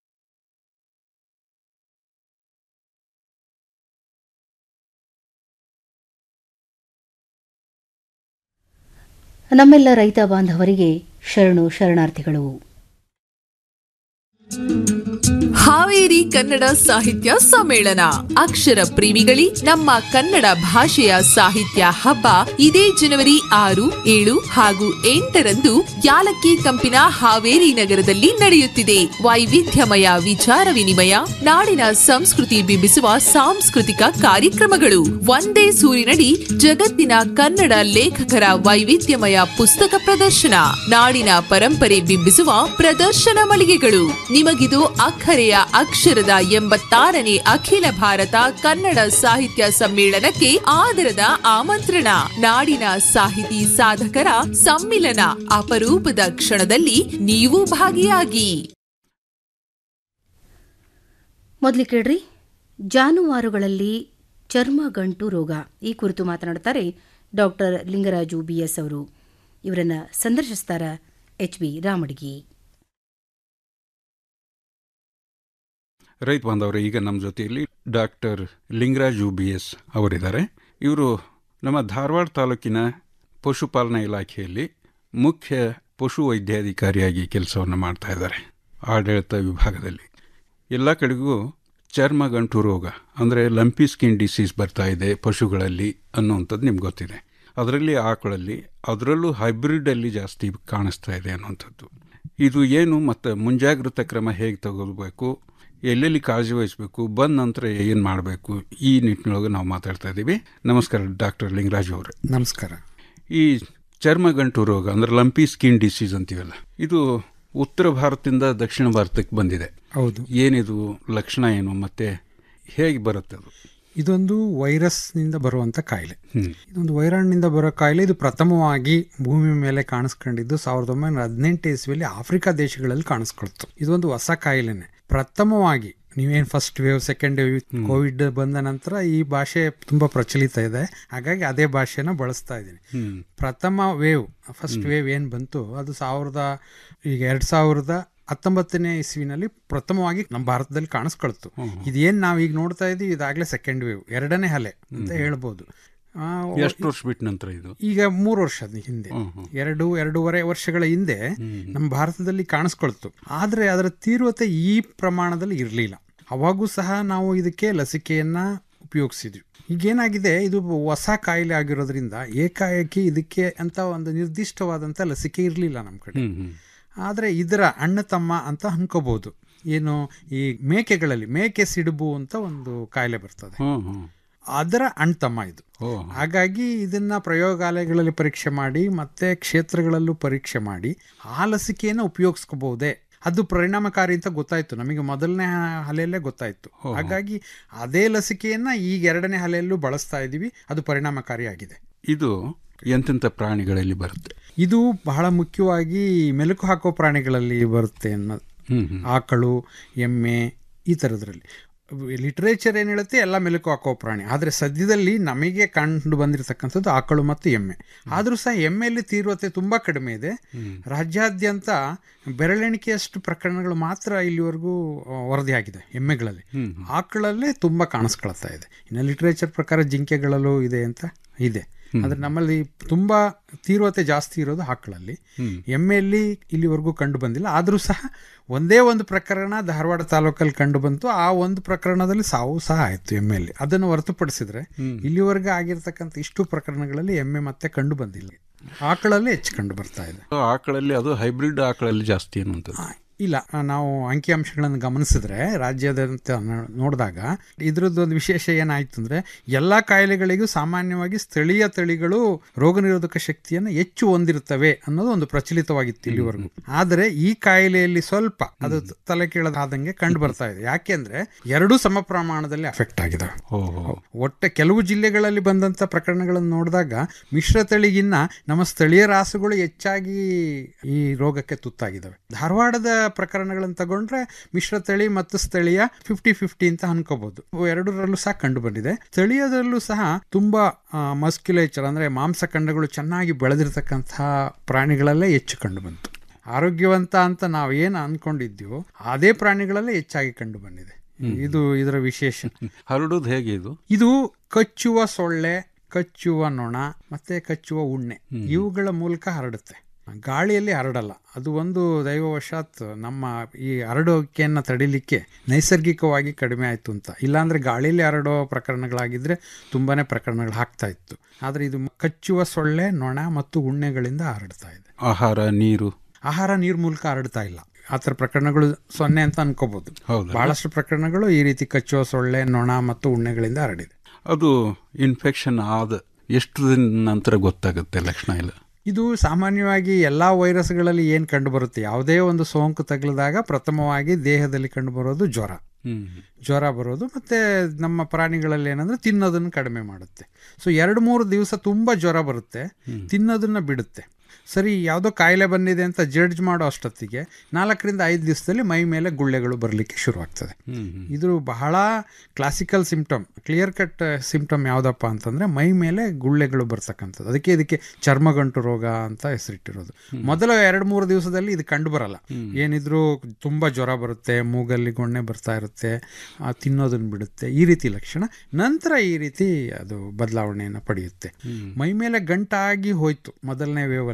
ನಮ್ಮೆಲ್ಲ ರೈತ ಬಾಂಧವರಿಗೆ ಶರಣು ಶರಣಾರ್ಥಿಗಳು ಹಾವೇರಿ ಕನ್ನಡ ಸಾಹಿತ್ಯ ಸಮ್ಮೇಳನ ಅಕ್ಷರ ಪ್ರೇಮಿಗಳಿ ನಮ್ಮ ಕನ್ನಡ ಭಾಷೆಯ ಸಾಹಿತ್ಯ ಹಬ್ಬ ಇದೇ ಜನವರಿ ಆರು ಏಳು ಹಾಗೂ ಎಂಟರಂದು ಯಾಲಕ್ಕಿ ಕಂಪಿನ ಹಾವೇರಿ ನಗರದಲ್ಲಿ ನಡೆಯುತ್ತಿದೆ ವೈವಿಧ್ಯಮಯ ವಿಚಾರ ವಿನಿಮಯ ನಾಡಿನ ಸಂಸ್ಕೃತಿ ಬಿಂಬಿಸುವ ಸಾಂಸ್ಕೃತಿಕ ಕಾರ್ಯಕ್ರಮಗಳು ಒಂದೇ ಸೂರಿನಡಿ ಜಗತ್ತಿನ ಕನ್ನಡ ಲೇಖಕರ ವೈವಿಧ್ಯಮಯ ಪುಸ್ತಕ ಪ್ರದರ್ಶನ ನಾಡಿನ ಪರಂಪರೆ ಬಿಂಬಿಸುವ ಪ್ರದರ್ಶನ ಮಳಿಗೆಗಳು ನಿಮಗಿದು ಅಕ್ಕರೆಯ ಅಕ್ಷರದ ಎಂಬತ್ತಾರನೇ ಅಖಿಲ ಭಾರತ ಕನ್ನಡ ಸಾಹಿತ್ಯ ಸಮ್ಮೇಳನಕ್ಕೆ ಆದರದ ಆಮಂತ್ರಣ ನಾಡಿನ ಸಾಹಿತಿ ಸಾಧಕರ ಸಮ್ಮಿಲನ ಅಪರೂಪದ ಕ್ಷಣದಲ್ಲಿ ನೀವು ಭಾಗಿಯಾಗಿ ಮೊದಲು ಕೇಳ್ರಿ ಜಾನುವಾರುಗಳಲ್ಲಿ ಚರ್ಮ ಗಂಟು ರೋಗ ಈ ಕುರಿತು ಮಾತನಾಡ್ತಾರೆ ಡಾಕ್ಟರ್ ಲಿಂಗರಾಜು ಬಿಎಸ್ ಅವರು ಇವರನ್ನ ಸಂದರ್ಶಿಸ್ತಾರ ಎಚ್ ಬಿ ರಾಮಡಿಗಿ ರೈತ ಬಾಂಧವರು ಈಗ ನಮ್ಮ ಜೊತೆಯಲ್ಲಿ doctor Lingaraj U B S ಅವರಿದ್ದಾರೆ ಇವರು ನಮ್ಮ ಧಾರವಾಡ ತಾಲೂಕಿನ ಪಶುಪಾಲನಾ ಇಲಾಖೆಯಲ್ಲಿ ಮುಖ್ಯ ಪಶು ವೈದ್ಯಾಧಿಕಾರಿಯಾಗಿ ಕೆಲಸವನ್ನು ಮಾಡ್ತಾ ಇದ್ದಾರೆ ಆಡಳಿತ ವಿಭಾಗದಲ್ಲಿ ಎಲ್ಲ ಕಡೆಗೂ ಚರ್ಮ ಗಂಟು ರೋಗ ಅಂದರೆ ಲಂಪಿ ಸ್ಕಿನ್ ಡಿಸೀಸ್ ಬರ್ತಾ ಇದೆ ಪಶುಗಳಲ್ಲಿ ಅನ್ನುವಂಥದ್ದು ನಿಮ್ಗೆ ಗೊತ್ತಿದೆ ಅದರಲ್ಲಿ ಆಕಳಲ್ಲಿ ಅದರಲ್ಲೂ ಹೈಬ್ರಿಡಲ್ಲಿ ಜಾಸ್ತಿ ಕಾಣಿಸ್ತಾ ಇದೆ ಅನ್ನುವಂಥದ್ದು ಇದು ಏನು ಮತ್ತು ಮುಂಜಾಗ್ರತಾ ಕ್ರಮ ಹೇಗೆ ತಗೋಬೇಕು ಎಲ್ಲೆಲ್ಲಿ ಕಾಳಜಿ ವಹಿಸಬೇಕು ಬಂದ ನಂತರ ಏನು ಮಾಡಬೇಕು ಈ ನಿಟ್ಟಿನೊಳಗೆ ನಾವು ಮಾತಾಡ್ತಾ ಇದ್ದೀವಿ ನಮಸ್ಕಾರ ಡಾಕ್ಟರ್ ಲಿಂಗರಾಜ್ ಅವರೇ ನಮಸ್ಕಾರ ಈ ಚರ್ಮ ಗಂಟು ರೋಗ ಅಂದ್ರೆ ಲಂಪಿ ಸ್ಕಿನ್ ಡಿಸೀಸ್ ಅಂತೀವಲ್ಲ ಇದು ಉತ್ತರ ಭಾರತದಿಂದ ದಕ್ಷಿಣ ಭಾರತಕ್ಕೆ ಬಂದಿದೆ ಹೌದು ಏನಿದು ಲಕ್ಷಣ ಏನು ಮತ್ತೆ ಹೇಗೆ ಬರುತ್ತೆ ಅದು ಇದೊಂದು ವೈರಸ್ನಿಂದ ಬರುವಂಥ ಕಾಯಿಲೆ ಇದೊಂದು ವೈರಾಣಿನಿಂದ ಬರೋ ಕಾಯಿಲೆ ಇದು ಪ್ರಥಮವಾಗಿ ಭೂಮಿ ಮೇಲೆ ಕಾಣಿಸ್ಕೊಂಡಿದ್ದು ಸಾವಿರದ ಒಂಬೈನೂರ ಹದಿನೆಂಟು ಇಸ್ವಿಯಲ್ಲಿ ಆಫ್ರಿಕಾ ದೇಶಗಳಲ್ಲಿ ಕಾಣಿಸ್ಕೊಳ್ತು ಇದೊಂದು ಹೊಸ ಕಾಯಿಲೆನೆ ಪ್ರಥಮವಾಗಿ ನೀವೇನು first wave second wave Covid ಬಂದ ನಂತರ ಈ ಭಾಷೆ ತುಂಬಾ ಪ್ರಚಲಿತ ಇದೆ ಹಾಗಾಗಿ ಅದೇ ಭಾಷೆನ ಬಳಸ್ತಾ ಇದ್ದೀನಿ ಪ್ರಥಮ ವೇವ್ ಫಸ್ಟ್ ವೇವ್ ಏನು ಬಂತು ಅದು ಸಾವಿರದ ಈಗ ಎರಡು ಸಾವಿರದ ಹತ್ತೊಂಬತ್ತನೇ ಇಸ್ವಿನಲ್ಲಿ ಪ್ರಥಮವಾಗಿ ನಮ್ಮ ಭಾರತದಲ್ಲಿ ಕಾಣಿಸ್ಕೊಳ್ತು ಇದೇನು ನಾವು ಈಗ ನೋಡ್ತಾ ಇದ್ದೀವಿ ಇದಾಗಲೇ ಸೆಕೆಂಡ್ ವೇವ್ ಎರಡನೇ ಅಲೆ ಅಂತ ಹೇಳ್ಬೋದು ಆ, ಎಷ್ಟು ವರ್ಷ ಬಿಟ್ಟ ನಂತರ ಇದು ಈಗ ಮೂರು ವರ್ಷದ ಹಿಂದೆ ಎರಡು ಎರಡೂವರೆ ವರ್ಷಗಳ ಹಿಂದೆ ನಮ್ಮ ಭಾರತದಲ್ಲಿ ಕಾಣಿಸ್ಕೊಳ್ತು ಆದರೆ ಅದರ ತೀವ್ರತೆ ಈ ಪ್ರಮಾಣದಲ್ಲಿ ಇರಲಿಲ್ಲ ಅವಾಗೂ ಸಹ ನಾವು ಇದಕ್ಕೆ ಲಸಿಕೆಯನ್ನ ಉಪಯೋಗಿಸಿದ್ವಿ ಈಗೇನಾಗಿದೆ ಇದು ಹೊಸ ಕಾಯಿಲೆ ಆಗಿರೋದ್ರಿಂದ ಏಕಾಏಕಿ ಇದಕ್ಕೆ ಅಂತ ಒಂದು ನಿರ್ದಿಷ್ಟವಾದಂಥ ಲಸಿಕೆ ಇರಲಿಲ್ಲ ನಮ್ಮ ಕಡೆ ಆದರೆ ಇದರ ಅಣ್ಣ ತಮ್ಮ ಅಂತ ಅನ್ಕೋಬಹುದು ಏನು ಈ ಮೇಕೆಗಳಲ್ಲಿ ಮೇಕೆ ಸಿಡುಬು ಅಂತ ಒಂದು ಕಾಯಿಲೆ ಬರ್ತದೆ ಅದರ ಅಣ್ತಮ್ಮ ಇದು ಹಾಗಾಗಿ ಇದನ್ನ ಪ್ರಯೋಗಾಲಯಗಳಲ್ಲಿ ಪರೀಕ್ಷೆ ಮಾಡಿ ಮತ್ತೆ ಕ್ಷೇತ್ರಗಳಲ್ಲೂ ಪರೀಕ್ಷೆ ಮಾಡಿ ಆ ಲಸಿಕೆಯನ್ನು ಉಪಯೋಗಿಸ್ಕೋಬಹುದೇ ಅದು ಪರಿಣಾಮಕಾರಿ ಅಂತ ಗೊತ್ತಾಯ್ತು ನಮಗೆ ಮೊದಲನೇ ಅಲೆಯಲ್ಲೇ ಗೊತ್ತಾಯ್ತು ಹಾಗಾಗಿ ಅದೇ ಲಸಿಕೆಯನ್ನ ಈಗ ಎರಡನೇ ಅಲೆಯಲ್ಲೂ ಬಳಸ್ತಾ ಇದ್ದೀವಿ ಅದು ಪರಿಣಾಮಕಾರಿಯಾಗಿದೆ ಇದು ಎಂತೆಂಥ ಪ್ರಾಣಿಗಳಲ್ಲಿ ಬರುತ್ತೆ ಇದು ಬಹಳ ಮುಖ್ಯವಾಗಿ ಮೆಲುಕು ಹಾಕೋ ಪ್ರಾಣಿಗಳಲ್ಲಿ ಬರುತ್ತೆ ಅನ್ನೋದು ಆಕಳು ಎಮ್ಮೆ ಈ ಥರದ್ರಲ್ಲಿ ಲಿಟ್ರೇಚರ್ ಏನು ಹೇಳುತ್ತೆ ಎಲ್ಲ ಮೆಲುಕು ಹಾಕೋ ಪ್ರಾಣಿ ಆದರೆ ಸದ್ಯದಲ್ಲಿ ನಮಗೆ ಕಂಡು ಬಂದಿರತಕ್ಕಂಥದ್ದು ಆಕಳು ಮತ್ತು ಎಮ್ಮೆ ಆದರೂ ಸಹ ಎಮ್ಮೆಯಲ್ಲಿ ತೀವ್ರತೆ ತುಂಬ ಕಡಿಮೆ ಇದೆ ರಾಜ್ಯಾದ್ಯಂತ ಬೆರಳೆಣಿಕೆಯಷ್ಟು ಪ್ರಕರಣಗಳು ಮಾತ್ರ ಇಲ್ಲಿವರೆಗೂ ಆ, ವರದಿಯಾಗಿದೆ ಎಮ್ಮೆಗಳಲ್ಲಿ ಆಕಳಲ್ಲೇ ತುಂಬ ಕಾಣಿಸ್ಕೊಳ್ತಾ ಇದೆ ಇನ್ನು ಲಿಟ್ರೇಚರ್ ಪ್ರಕಾರ ಜಿಂಕೆಗಳಲ್ಲೂ ಇದೆ ಅಂತ ಇದೆ ಆದರೆ ನಮ್ಮಲ್ಲಿ ತುಂಬ ತೀವ್ರತೆ ಜಾಸ್ತಿ ಇರೋದು ಆಕಳಲ್ಲಿ ಎಮ್ಮೆಯಲ್ಲಿ ಇಲ್ಲಿವರೆಗೂ ಕಂಡು ಬಂದಿಲ್ಲ ಆದರೂ ಸಹ ಒಂದೇ ಒಂದು ಪ್ರಕರಣ ಧಾರವಾಡ ತಾಲೂಕಲ್ಲಿ ಕಂಡು ಬಂತು ಆ ಒಂದು ಪ್ರಕರಣದಲ್ಲಿ ಸಾವು ಸಹ ಆಯಿತು ಎಮ್ಮೆಯಲ್ಲಿ ಅದನ್ನು ಹೊರತುಪಡಿಸಿದ್ರೆ ಇಲ್ಲಿವರೆಗೆ ಆಗಿರ್ತಕ್ಕಂಥ ಇಷ್ಟು ಪ್ರಕರಣಗಳಲ್ಲಿ ಎಮ್ಮೆ ಮತ್ತೆ ಕಂಡು ಬಂದಿಲ್ಲ ಆಕಳಲ್ಲಿ ಹೆಚ್ಚು ಕಂಡು ಬರ್ತಾ ಇದೆ ಆಕಳಲ್ಲಿ ಅದು ಹೈಬ್ರಿಡ್ ಆಕಳಲ್ಲಿ ಜಾಸ್ತಿ ಅನ್ನುವಂಥದ್ದು ಇಲ್ಲ ನಾವು ಅಂಕಿಅಂಶಗಳನ್ನು ಗಮನಿಸಿದ್ರೆ ರಾಜ್ಯದಂತ ನೋ- ನೋಡಿದಾಗ ಇದ್ರದ್ದು ಒಂದು ವಿಶೇಷ ಏನಾಯ್ತು ಅಂದ್ರೆ ಎಲ್ಲಾ ಕಾಯಿಲೆಗಳಿಗೂ ಸಾಮಾನ್ಯವಾಗಿ ಸ್ಥಳೀಯ ತಳಿಗಳು ರೋಗ ನಿರೋಧಕ ಶಕ್ತಿಯನ್ನು ಹೆಚ್ಚು ಹೊಂದಿರುತ್ತವೆ ಅನ್ನೋದು ಒಂದು ಪ್ರಚಲಿತವಾಗಿತ್ತು ಇಲ್ಲಿವರೆಗೂ ಆದರೆ ಈ ಕಾಯಿಲೆಯಲ್ಲಿ ಸ್ವಲ್ಪ ಅದು ತಲೆ ಕೇಳದಾದಂಗೆ ಕಂಡು ಬರ್ತಾ ಇದೆ ಯಾಕೆಂದ್ರೆ ಎರಡೂ ಸಮ ಪ್ರಮಾಣದಲ್ಲಿ ಅಫೆಕ್ಟ್ ಆಗಿದೆ ಒಟ್ಟೆ ಕೆಲವು ಜಿಲ್ಲೆಗಳಲ್ಲಿ ಬಂದಂತ ಪ್ರಕರಣಗಳನ್ನು ನೋಡಿದಾಗ ಮಿಶ್ರ ತಳಿಗಿನ್ನ ನಮ್ಮ ಸ್ಥಳೀಯ ರಾಸುಗಳು ಹೆಚ್ಚಾಗಿ ಈ ರೋಗಕ್ಕೆ ತುತ್ತಾಗಿದ್ದಾವೆ ಧಾರವಾಡದ ಪ್ರಕರಣಗಳನ್ನು ತಗೊಂಡ್ರೆ ಮಿಶ್ರ ತಳಿ ಮತ್ತು ಸ್ಥಳೀಯ ಫಿಫ್ಟಿ ಫಿಫ್ಟಿ ಅಂತ ಅನ್ಕೋಬಹುದು ಎರಡರಲ್ಲೂ ಸಹ ಕಂಡು ಬಂದಿದೆ ಸ್ಥಳೀಯದಲ್ಲೂ ಸಹ ತುಂಬಾ ಮಸ್ಕ್ಯುಲೇಚರ್ ಅಂದ್ರೆ ಮಾಂಸಖಂಡಗಳು ಚೆನ್ನಾಗಿ ಬೆಳೆದಿರತಕ್ಕಂತಹ ಪ್ರಾಣಿಗಳಲ್ಲೇ ಹೆಚ್ಚು ಕಂಡು ಬಂತು ಆರೋಗ್ಯವಂತ ಅಂತ ನಾವು ಏನು ಅನ್ಕೊಂಡಿದ್ದೀವೋ ಅದೇ ಪ್ರಾಣಿಗಳಲ್ಲೇ ಹೆಚ್ಚಾಗಿ ಕಂಡು ಬಂದಿದೆ ಇದು ಇದರ ವಿಶೇಷ ಹರಡೋದು ಹೇಗೆ ಇದು ಇದು ಕಚ್ಚುವ ಸೊಳ್ಳೆ ಕಚ್ಚುವ ನೊಣ ಮತ್ತೆ ಕಚ್ಚುವ ಉಣ್ಣೆ ಇವುಗಳ ಮೂಲಕ ಹರಡುತ್ತೆ ಗಾಳಿಯಲ್ಲಿ ಹರಡಲ್ಲ ಅದು ಒಂದು ದೈವವಶಾತ್ ನಮ್ಮ ಈ ಹರಡೋಕೆಯನ್ನು ತಡಿಲಿಕ್ಕೆ ನೈಸರ್ಗಿಕವಾಗಿ ಕಡಿಮೆ ಆಯಿತು ಅಂತ ಇಲ್ಲಾಂದ್ರೆ ಗಾಳಿಯಲ್ಲಿ ಹರಡೋ ಪ್ರಕರಣಗಳಾಗಿದ್ರೆ ತುಂಬಾನೇ ಪ್ರಕರಣಗಳು ಆಗ್ತಾ ಇತ್ತು ಆದರೆ ಇದು ಕಚ್ಚುವ ಸೊಳ್ಳೆ ನೊಣ ಮತ್ತು ಉಣ್ಣೆಗಳಿಂದ ಹರಡ್ತಾ ಇದೆ ಆಹಾರ ನೀರು ಆಹಾರ ನೀರು ಮೂಲಕ ಹರಡ್ತಾ ಇಲ್ಲ ಆ ಥರ ಪ್ರಕರಣಗಳು ಸೊನ್ನೆ ಅಂತ ಅನ್ಕೋಬಹುದು ಹೌದಾ? ಬಹಳಷ್ಟು ಪ್ರಕರಣಗಳು ಈ ರೀತಿ ಕಚ್ಚುವ ಸೊಳ್ಳೆ ನೊಣ ಮತ್ತು ಉಣ್ಣೆಗಳಿಂದ ಹರಡಿದೆ ಅದು ಇನ್ಫೆಕ್ಷನ್ ಆದ ಎಷ್ಟು ದಿನ ನಂತರ ಗೊತ್ತಾಗುತ್ತೆ ಲಕ್ಷಣ ಇಲ್ಲ ಇದು ಸಾಮಾನ್ಯವಾಗಿ ಎಲ್ಲ ವೈರಸ್ಗಳಲ್ಲಿ ಏನು ಕಂಡು ಬರುತ್ತೆ ಯಾವುದೇ ಒಂದು ಸೋಂಕು ತಗುಲಿದಾಗ ಪ್ರಥಮವಾಗಿ ದೇಹದಲ್ಲಿ ಕಂಡು ಬರೋದು ಜ್ವರ ಜ್ವರ ಬರೋದು ಮತ್ತೆ ನಮ್ಮ ಪ್ರಾಣಿಗಳಲ್ಲಿ ಏನಂದ್ರೆ ತಿನ್ನೋದನ್ನು ಕಡಿಮೆ ಮಾಡುತ್ತೆ ಸೊ ಎರಡು ಮೂರು ದಿವಸ ತುಂಬ ಜ್ವರ ಬರುತ್ತೆ ತಿನ್ನೋದನ್ನ ಬಿಡುತ್ತೆ ಸರಿ ಯಾವುದೋ ಕಾಯಿಲೆ ಬಂದಿದೆ ಅಂತ ಜಡ್ಜ್ ಮಾಡೋ ಅಷ್ಟೊತ್ತಿಗೆ ನಾಲ್ಕರಿಂದ ಐದು ದಿವಸದಲ್ಲಿ ಮೈ ಮೇಲೆ ಗುಳ್ಳೆಗಳು ಬರಲಿಕ್ಕೆ ಶುರುವಾಗ್ತದೆ ಇದು ಬಹಳ classical symptom clear cut symptom ಯಾವುದಪ್ಪ ಅಂತಂದ್ರೆ ಮೈ ಮೇಲೆ ಗುಳ್ಳೆಗಳು ಬರ್ತಕ್ಕಂಥದ್ದು ಅದಕ್ಕೆ ಇದಕ್ಕೆ ಚರ್ಮಗಂಟು ರೋಗ ಅಂತ ಹೆಸರಿಟ್ಟಿರೋದು ಮೊದಲ ಎರಡು ಮೂರು ದಿವಸದಲ್ಲಿ ಇದು ಕಂಡು ಬರಲ್ಲ ಏನಿದ್ರು ತುಂಬಾ ಜ್ವರ ಬರುತ್ತೆ ಮೂಗಲ್ಲಿ ಗೊಣ್ಣೆ ಬರ್ತಾ ಇರುತ್ತೆ ಆ, ತಿನ್ನೋದನ್ನ ಬಿಡುತ್ತೆ ಈ ರೀತಿ ಲಕ್ಷಣ ನಂತರ ಈ ರೀತಿ ಅದು ಬದಲಾವಣೆಯನ್ನು ಪಡೆಯುತ್ತೆ ಮೈ ಮೇಲೆ ಗಂಟಾಗಿ ಹೋಯ್ತು ಮೊದಲನೇ ವೇವಲ್ಲಿ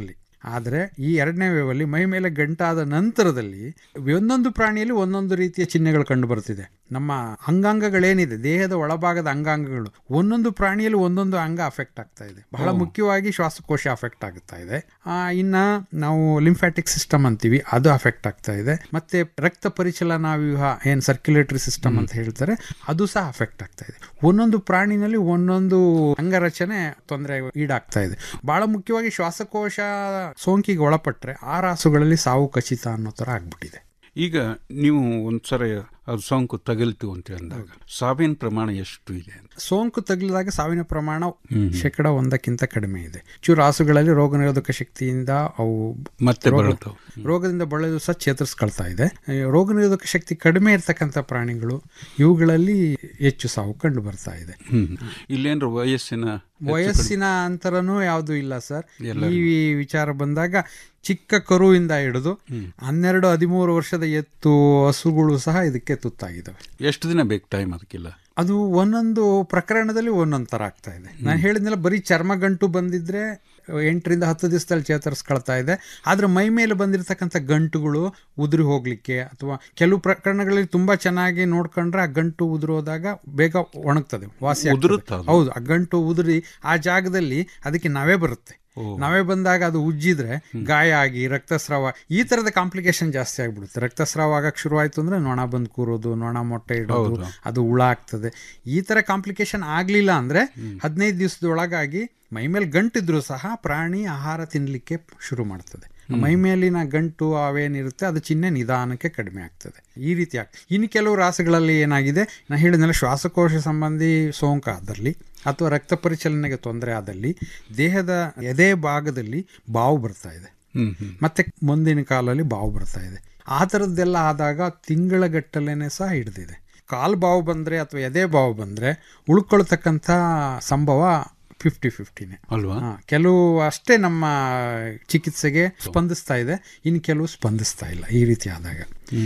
ಆದರೆ ಈ ಎರಡನೇ ವೇವಲ್ಲಿ ಮೈ ಮೇಲೆ ಗಂಟಾದ ನಂತರದಲ್ಲಿ ಒಂದೊಂದು ಪ್ರಾಣಿಯಲ್ಲಿ ಒಂದೊಂದು ರೀತಿಯ ಚಿಹ್ನೆಗಳು ಕಂಡು ಬರ್ತಿದೆ ನಮ್ಮ ಅಂಗಾಂಗಗಳೇನಿದೆ ದೇಹದ ಒಳಭಾಗದ ಅಂಗಾಂಗಗಳು ಒಂದೊಂದು ಪ್ರಾಣಿಯಲ್ಲಿ ಒಂದೊಂದು ಅಂಗ ಅಫೆಕ್ಟ್ ಆಗ್ತಾ ಇದೆ ಬಹಳ ಓ. ಮುಖ್ಯವಾಗಿ ಶ್ವಾಸಕೋಶ ಅಫೆಕ್ಟ್ ಆಗುತ್ತಾ ಇದೆ ಆ, ಇನ್ನ ನಾವು ಲಿಂಫ್ಯಾಟಿಕ್ ಸಿಸ್ಟಮ್ ಅಂತೀವಿ ಅದು ಅಫೆಕ್ಟ್ ಆಗ್ತಾ ಇದೆ ಮತ್ತೆ ರಕ್ತ ಪರಿಚಲನಾ ವ್ಯೂಹ ಏನ್ ಸರ್ಕ್ಯುಲೇಟರಿ ಸಿಸ್ಟಮ್ ಅಂತ ಹೇಳ್ತಾರೆ ಅದು ಸಹ ಅಫೆಕ್ಟ್ ಆಗ್ತಾ ಇದೆ ಒಂದೊಂದು ಪ್ರಾಣಿನಲ್ಲಿ ಒಂದೊಂದು ಅಂಗರಚನೆ ತೊಂದರೆ ಈಡಾಗ್ತಾ ಇದೆ ಬಹಳ ಮುಖ್ಯವಾಗಿ ಶ್ವಾಸಕೋಶ ಸೋಂಕಿಗೆ ಒಳಪಟ್ರೆ ಆ ರಾಸುಗಳಲ್ಲಿ ಸಾವು ಖಚಿತ ಅನ್ನೋ ತರ ಆಗ್ಬಿಟ್ಟಿದೆ ಈಗ ನೀವು ಒಂದ್ಸರಿ ಅದು ಸೋಂಕು ತಗಲ್ತು ಅಂತ ಅಂದಾಗ ಸಾವಿನ ಪ್ರಮಾಣ ಎಷ್ಟು ಇದೆ ಅಂತ ಸೋಂಕು ತಗುಲಿದಾಗ ಸಾವಿನ ಪ್ರಮಾಣ ಹ್ಮ್. ಶೇಕಡ ಒಂದಕ್ಕಿಂತ ಕಡಿಮೆ ಇದೆ ಚೂರು ರಾಸುಗಳಲ್ಲಿ ರೋಗ ನಿರೋಧಕ ಶಕ್ತಿಯಿಂದ ಅವು ಮತ್ತೆ ರೋಗ- ಬಳಲ್ತಾವು. ರೋಗದಿಂದ ಬಳಲು ಸಹ ಚೇತರಿಸ್ಕೊಳ್ತಾ ಇದೆ ಈ ರೋಗ ನಿರೋಧಕ ಶಕ್ತಿ ಕಡಿಮೆ ಇರ್ತಕ್ಕಂಥ ಪ್ರಾಣಿಗಳು ಇವುಗಳಲ್ಲಿ ಹೆಚ್ಚು ಸಾವು ಕಂಡು ಬರ್ತಾ ಇದೆ ಹ್ಮ್ ಇಲ್ಲೇನ್ರ ವಯಸ್ಸಿನ ಹೆಚ್ಚು ವಯಸ್ಸಿನ ಅಂತರನೂ ಯಾವುದು ಇಲ್ಲ ಸರ್ ಎಲ್ಲರಿಗೂ. ಈ ವಿಚಾರ ಬಂದಾಗ ಚಿಕ್ಕ ಕರುವಿಂದ ಹಿಡಿದು ಹನ್ನೆರಡು ಹದಿಮೂರು ವರ್ಷದ ಎತ್ತು ಹಸುಗಳು ಸಹ ಇದಕ್ಕೆ ತುತ್ತಾಗಿದ್ದಾವೆ ಕಡಿಮೆ. ಎಷ್ಟು ದಿನ ಬೇಕು ಟೈಮ್ ಅದಕ್ಕಿಲ್ಲ ಅದು ಒಂದೊಂದು ಪ್ರಕರಣದಲ್ಲಿ ಒಂದೊಂದು ಥರ ಆಗ್ತಾ ಇದೆ ನಾನು ಹೇಳಿದ್ನಲ್ಲ ಬರೀ ಚರ್ಮಗಂಟು ಬಂದಿದ್ರೆ ಎಂಟರಿಂದ ಹತ್ತು ದಿವಸದಲ್ಲಿ ಚೇತರಿಸ್ಕೊಳ್ತಾ ಇದೆ ಆದರೆ ಮೈ ಮೇಲೆ ಬಂದಿರತಕ್ಕಂಥ ಗಂಟುಗಳು ಉದುರಿ ಹೋಗ್ಲಿಕ್ಕೆ ಅಥವಾ ಕೆಲವು ಪ್ರಕರಣಗಳಲ್ಲಿ ತುಂಬಾ ಚೆನ್ನಾಗಿ ನೋಡ್ಕೊಂಡ್ರೆ ಆ ಗಂಟು ಉದುರೋದಾಗ ಬೇಗ ಒಣಗ್ತದೆ ವಾಸಿ ಆಗ್ತದೆ. ಉದುರುತ್ತಾ ಅದು? ಹೌದು ಆ ಗಂಟು ಉದುರಿ ಆ ಜಾಗದಲ್ಲಿ ಅದಕ್ಕೆ ನವೆ ಬರುತ್ತೆ ನವೆ ಬಂದಾಗ ಅದು ಉಜ್ಜಿದ್ರೆ ಗಾಯ ಆಗಿ ರಕ್ತಸ್ರಾವ ಈ ತರದ ಕಾಂಪ್ಲಿಕೇಶನ್ ಜಾಸ್ತಿ ಆಗ್ಬಿಡುತ್ತೆ ರಕ್ತಸ್ರಾವ ಆಗಕ್ಕೆ ಶುರುವಾಯ್ತು ಅಂದ್ರೆ ನೊಣ ಬಂದು ಕೂರೋದು ನೊಣ ಮೊಟ್ಟೆ ಇಡೋದು ಹೌದು. ಅದು ಹುಳ ಆಗ್ತದೆ ಈ ತರ ಕಾಂಪ್ಲಿಕೇಶನ್ ಆಗ್ಲಿಲ್ಲ ಅಂದ್ರೆ ಹದಿನೈದು ದಿವಸದೊಳಗಾಗಿ ಮೈ ಮೇಲೆ ಗಂಟಿದ್ರು ಸಹ ಪ್ರಾಣಿ ಆಹಾರ ತಿನ್ಲಿಕ್ಕೆ ಶುರು ಮಾಡ್ತದೆ ಮೈ ಮೇಲಿನ ಗಂಟು ಅವೇನಿರುತ್ತೆ ಅದು ಚಿಹ್ನೆ ನಿಧಾನಕ್ಕೆ ಕಡಿಮೆ ಆಗ್ತದೆ ಈ ರೀತಿ ಆಗ್ತದೆ ಇನ್ನು ಕೆಲವು ರಾಸುಗಳಲ್ಲಿ ಏನಾಗಿದೆ ನಾ ಹೇಳಿದ್ನಲ್ಲ ಶ್ವಾಸಕೋಶ ಸಂಬಂಧಿ ಸೋಂಕು ಆದಲ್ಲಿ ಅಥವಾ ರಕ್ತ ಪರಿಚಲನೆಗೆ ತೊಂದರೆ ಆದಲ್ಲಿ ದೇಹದ ಎದೆ ಭಾಗದಲ್ಲಿ ಬಾವು ಬರ್ತಾ ಇದೆ ಹ್ಮ್ ಹ್ಮ್ ಮತ್ತೆ ಮುಂದಿನ ಕಾಲಲ್ಲಿ ಬಾವು ಬರ್ತಾ ಇದೆ ಆ ಥರದ್ದೆಲ್ಲ ಆದಾಗ ತಿಂಗಳ ಗಟ್ಟಲೆನೆ ಸಹ ಹಿಡಿದಿದೆ ಕಾಲು ಬಾವು ಬಂದರೆ ಅಥವಾ ಎದೆ ಬಾವು ಬಂದರೆ ಉಳ್ಕೊಳ್ತಕ್ಕಂಥ ಸಂಭವ ಫಿಫ್ಟಿ ಫಿಫ್ಟಿನೇ ಅಲ್ವಾ ಕೆಲವು ಅಷ್ಟೇ ನಮ್ಮ ಚಿಕಿತ್ಸೆಗೆ ಸ್ಪಂದಿಸ್ತಾ ಇದೆ ಇನ್ನು ಕೆಲವು ಸ್ಪಂದಿಸ್ತಾ ಇಲ್ಲ ಈ ರೀತಿ ಆದಾಗ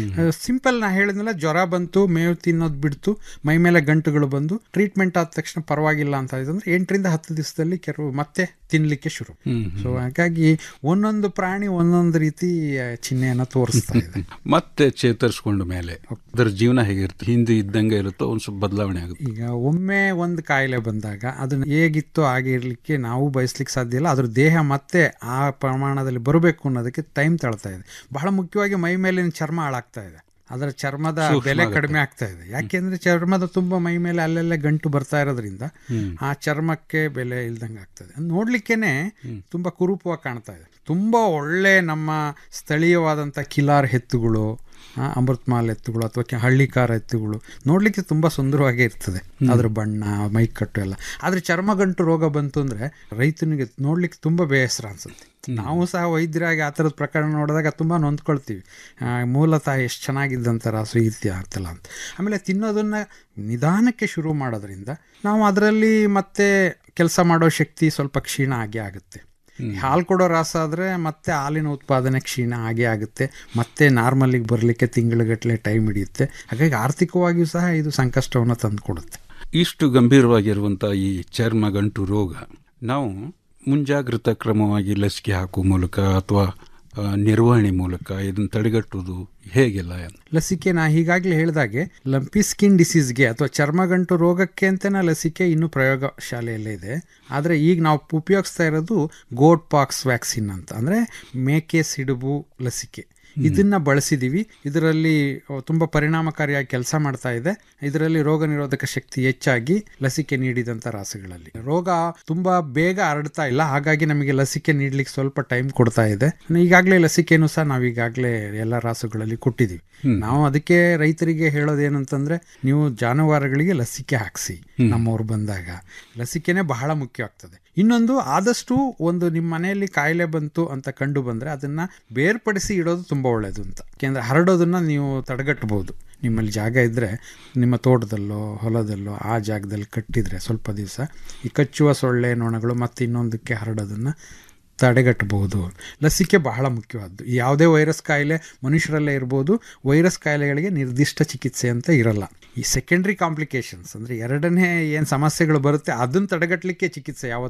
ಸಿಂಪಲ್ ನಾ ಹೇಳಿದ್ನಲ್ಲ ಜ್ವರ ಬಂತು ಮೇವು ತಿನ್ನೋದು ಬಿಡ್ತು ಮೈ ಮೇಲೆ ಗಂಟುಗಳು ಬಂದು ಟ್ರೀಟ್ಮೆಂಟ್ ಆದ ತಕ್ಷಣ ಪರವಾಗಿಲ್ಲ ಅಂತ ಆಯ್ತು ಅಂದ್ರೆ ಎಂಟರಿಂದ ಹತ್ತು ದಿವಸದಲ್ಲಿ ಕೆಲವು ಮತ್ತೆ ತಿನ್ಲಿಕ್ಕೆ ಶುರು ಹ್ಮ್, ಸೊ ಹಾಗಾಗಿ ಒಂದೊಂದು ಪ್ರಾಣಿ ಒಂದೊಂದು ರೀತಿ ಆ, ಚಿಹ್ನೆಯನ್ನ ತೋರಿಸ್ತಾ ಇದೆ ಮತ್ತೆ ಚೇತರಿಸ್ಕೊಂಡ ಮೇಲೆ ಅದರ ಜೀವನ ಹೇಗಿರುತ್ತೆ ಹಿಂದೆ ಇದ್ದಂಗೆ ಇರುತ್ತೋ ಒಂದು ಸ್ವಲ್ಪ ಬದಲಾವಣೆ ಆಗುತ್ತೆ ಈಗ ಒಮ್ಮೆ ಒಂದು ಕಾಯಿಲೆ ಬಂದಾಗ ಅದನ್ನ ಹೇಗಿತ್ತು ಹಾಗೆ ಇರಲಿಕ್ಕೆ ನಾವು ಬಯಸ್ಲಿಕ್ಕೆ ಸಾಧ್ಯ ಇಲ್ಲ ಅದ್ರ ದೇಹ ಮತ್ತೆ ಆ ಪ್ರಮಾಣದಲ್ಲಿ ಬರಬೇಕು ಅನ್ನೋದಕ್ಕೆ ಟೈಮ್ ತಳ್ತಾ ಇದೆ ಬಹಳ ಮುಖ್ಯವಾಗಿ ಮೈ ಮೇಲಿನ ಚರ್ಮ ಹಾಳಾಗ್ತಾ ಇದೆ ಅದರ ಚರ್ಮದ ಸೂಕ್ಷ್ಮ ಬೆಲೆ ಆಗುತ್ತೆ. ಕಡಿಮೆ ಆಗ್ತಾ ಇದೆ ಯಾಕೆಂದ್ರೆ ಚರ್ಮದ ತುಂಬ ಮೈ ಮೇಲೆ ಅಲ್ಲೆಲ್ಲ ಗಂಟು ಬರ್ತಾ ಇರೋದ್ರಿಂದ ಹ್ಮ್. ಆ ಚರ್ಮಕ್ಕೆ ಬೆಲೆ ಇಲ್ದಂಗೆ ಆಗ್ತದೆ ನೋಡ್ಲಿಕ್ಕೇನೆ ತುಂಬಾ ಕುರೂಪವಾಗಿ ಕಾಣ್ತಾ ಇದೆ ತುಂಬಾ ಒಳ್ಳೆ ನಮ್ಮ ಸ್ಥಳೀಯವಾದಂಥ ಕಿಲಾರ್ ಎತ್ತುಗಳು ಆ, ಅಮೃತಮಾಲ್ ಎತ್ತುಗಳು ಅಥವಾ ಕೆ- ಹಳ್ಳಿಕಾರ ಎತ್ತುಗಳು ನೋಡ್ಲಿಕ್ಕೆ ತುಂಬಾ ಸುಂದರವಾಗೇ ಇರ್ತದೆ ಅದ್ರ ಬಣ್ಣ ಮೈಕಟ್ಟು ಎಲ್ಲ ಆದ್ರೆ ಚರ್ಮಗಂಟು ರೋಗ ಬಂತು ಅಂದ್ರೆ ರೈತನಿಗೆ ನೋಡ್ಲಿಕ್ಕೆ ತುಂಬಾ ಬೇಸರ ಅನ್ಸುತ್ತೆ ನಾವು ಸಹ ವೈದ್ಯರಾಗಿ ಆ ಥರದ ಪ್ರಕರಣ ನೋಡಿದಾಗ ತುಂಬ ನೊಂದ್ಕೊಳ್ತೀವಿ ಆ, ಮೂಲತಃ ಎಷ್ಟು ಚೆನ್ನಾಗಿದ್ದಂಥ ರಾಸು ಈ ರೀತಿ ಆಗ್ತಲ್ಲ ಅಂತ ಆಮೇಲೆ ತಿನ್ನೋದನ್ನ ನಿಧಾನಕ್ಕೆ ಶುರು ಮಾಡೋದ್ರಿಂದ ನಾವು ಅದರಲ್ಲಿ ಮತ್ತೆ ಕೆಲಸ ಮಾಡೋ ಶಕ್ತಿ ಸ್ವಲ್ಪ ಕ್ಷೀಣ ಆಗೇ ಆಗುತ್ತೆ ಹಾಲು ಕೊಡೋ ರಾಸ ಆದರೆ ಮತ್ತೆ ಹಾಲಿನ ಉತ್ಪಾದನೆ ಕ್ಷೀಣ ಆಗೇ ಆಗುತ್ತೆ ಮತ್ತೆ ನಾರ್ಮಲಿಗೆ ಬರಲಿಕ್ಕೆ ತಿಂಗಳುಗಟ್ಟಲೆ ಟೈಮ್ ಹಿಡಿಯುತ್ತೆ ಹಾಗಾಗಿ ಆರ್ಥಿಕವಾಗಿಯೂ ಸಹ ಇದು ಸಂಕಷ್ಟವನ್ನು ತಂದುಕೊಡುತ್ತೆ ಇಷ್ಟು ಗಂಭೀರವಾಗಿರುವಂಥ ಈ ಚರ್ಮ ಗಂಟು ರೋಗ ನಾವು ಮುಂಜಾಗ್ರತಾ ಕ್ರಮವಾಗಿ ಲಸಿಕೆ ಹಾಕುವ ಮೂಲಕ ಅಥವಾ ಆ, ನಿರ್ವಹಣೆ ಮೂಲಕ ಇದನ್ನು ತಡೆಗಟ್ಟುವುದು ಹೇಗೆಲ್ಲ ಲಸಿಕೆ ನಾ ಈಗಾಗಲೇ ಹೇಳಿದಾಗೆ ಲಂಪಿ ಸ್ಕಿನ್ ಡಿಸೀಸ್ಗೆ ಅಥವಾ ಚರ್ಮಗಂಟು ರೋಗಕ್ಕೆ ಅಂತನೇ ಲಸಿಕೆ ಇನ್ನೂ ಪ್ರಯೋಗ ಶಾಲೆಯಲ್ಲೇ ಇದೆ ಆದರೆ ಈಗ ನಾವು ಉಪಯೋಗಿಸ್ತಾ ಇರೋದು ಗೋಟ್ ಪಾಕ್ಸ್ ವ್ಯಾಕ್ಸಿನ್ ಅಂತ ಅಂದರೆ ಮೇಕೆ ಸಿಡುಬು ಲಸಿಕೆ ಇದನ್ನ ಬಳಸಿದೀವಿ ಇದರಲ್ಲಿ ತುಂಬ ಪರಿಣಾಮಕಾರಿಯಾಗಿ ಕೆಲಸ ಮಾಡ್ತಾ ಇದೆ ಇದರಲ್ಲಿ ರೋಗ ನಿರೋಧಕ ಶಕ್ತಿ ಹೆಚ್ಚಾಗಿ ಲಸಿಕೆ ನೀಡಿದಂಥ ರಾಸುಗಳಲ್ಲಿ ರೋಗ ತುಂಬಾ ಬೇಗ ಹರಡ್ತಾ ಇಲ್ಲ ಹಾಗಾಗಿ ನಮಗೆ ಲಸಿಕೆ ನೀಡ್ಲಿಕ್ಕೆ ಸ್ವಲ್ಪ ಟೈಮ್ ಕೊಡ್ತಾ ಇದೆ ಈಗಾಗಲೇ ಲಸಿಕೆನೂ ಸಹ ನಾವು ಈಗಾಗಲೇ ಎಲ್ಲ ರಾಸುಗಳಲ್ಲಿ ಕೊಟ್ಟಿದ್ದೀವಿ ನಾವು ಅದಕ್ಕೆ ರೈತರಿಗೆ ಹೇಳೋದೇನಂತಂದ್ರೆ ನೀವು ಜಾನುವಾರುಗಳಿಗೆ ಲಸಿಕೆ ಹಾಕ್ಸಿ ನಮ್ಮವ್ರು ಬಂದಾಗ ಲಸಿಕೆನೇ ಬಹಳ ಮುಖ್ಯ ಆಗ್ತದೆ ಇನ್ನೊಂದು ಆದಷ್ಟು ಒಂದು ನಿಮ್ಮ ಮನೆಯಲ್ಲಿ ಕಾಯಿಲೆ ಬಂತು ಅಂತ ಕಂಡು ಬಂದ್ರೆ ಅದನ್ನ ಬೇರ್ಪಡಿಸಿ ಇಡೋದು ತುಂಬಾ ಒಳ್ಳೇದು ಅಂತ ಯಾಕೆಂದ್ರೆ ಹರಡೋದನ್ನ ನೀವು ತಡೆಗಟ್ಟಬಹುದು ನಿಮ್ಮಲ್ಲಿ ಜಾಗ ಇದ್ದರೆ ನಿಮ್ಮ ತೋಟದಲ್ಲೋ ಹೊಲದಲ್ಲೋ ಆ ಜಾಗದಲ್ಲಿ ಕಟ್ಟಿದರೆ ಸ್ವಲ್ಪ ದಿವಸ ಈ ಕಚ್ಚುವ ಸೊಳ್ಳೆ ನೊಣಗಳು ಮತ್ತು ಇನ್ನೊಂದಕ್ಕೆ ಹರಡೋದನ್ನು ತಡೆಗಟ್ಟಬಹುದು ಲಸಿಕೆ ಬಹಳ ಮುಖ್ಯವಾದ್ದು ಯಾವುದೇ ವೈರಸ್ ಕಾಯಿಲೆ ಮನುಷ್ಯರಲ್ಲೇ ಇರ್ಬೋದು ವೈರಸ್ ಕಾಯಿಲೆಗಳಿಗೆ ನಿರ್ದಿಷ್ಟ ಚಿಕಿತ್ಸೆ ಅಂತ ಇರಲ್ಲ ಈ ಸೆಕೆಂಡ್ರಿ ಕಾಂಪ್ಲಿಕೇಶನ್ಸ್ ಅಂದರೆ ಎರಡನೇ ಏನು ಸಮಸ್ಯೆಗಳು ಬರುತ್ತೆ ಅದನ್ನು ತಡೆಗಟ್ಟಲಿಕ್ಕೆ ಚಿಕಿತ್ಸೆ ಯಾವತ್ತೂ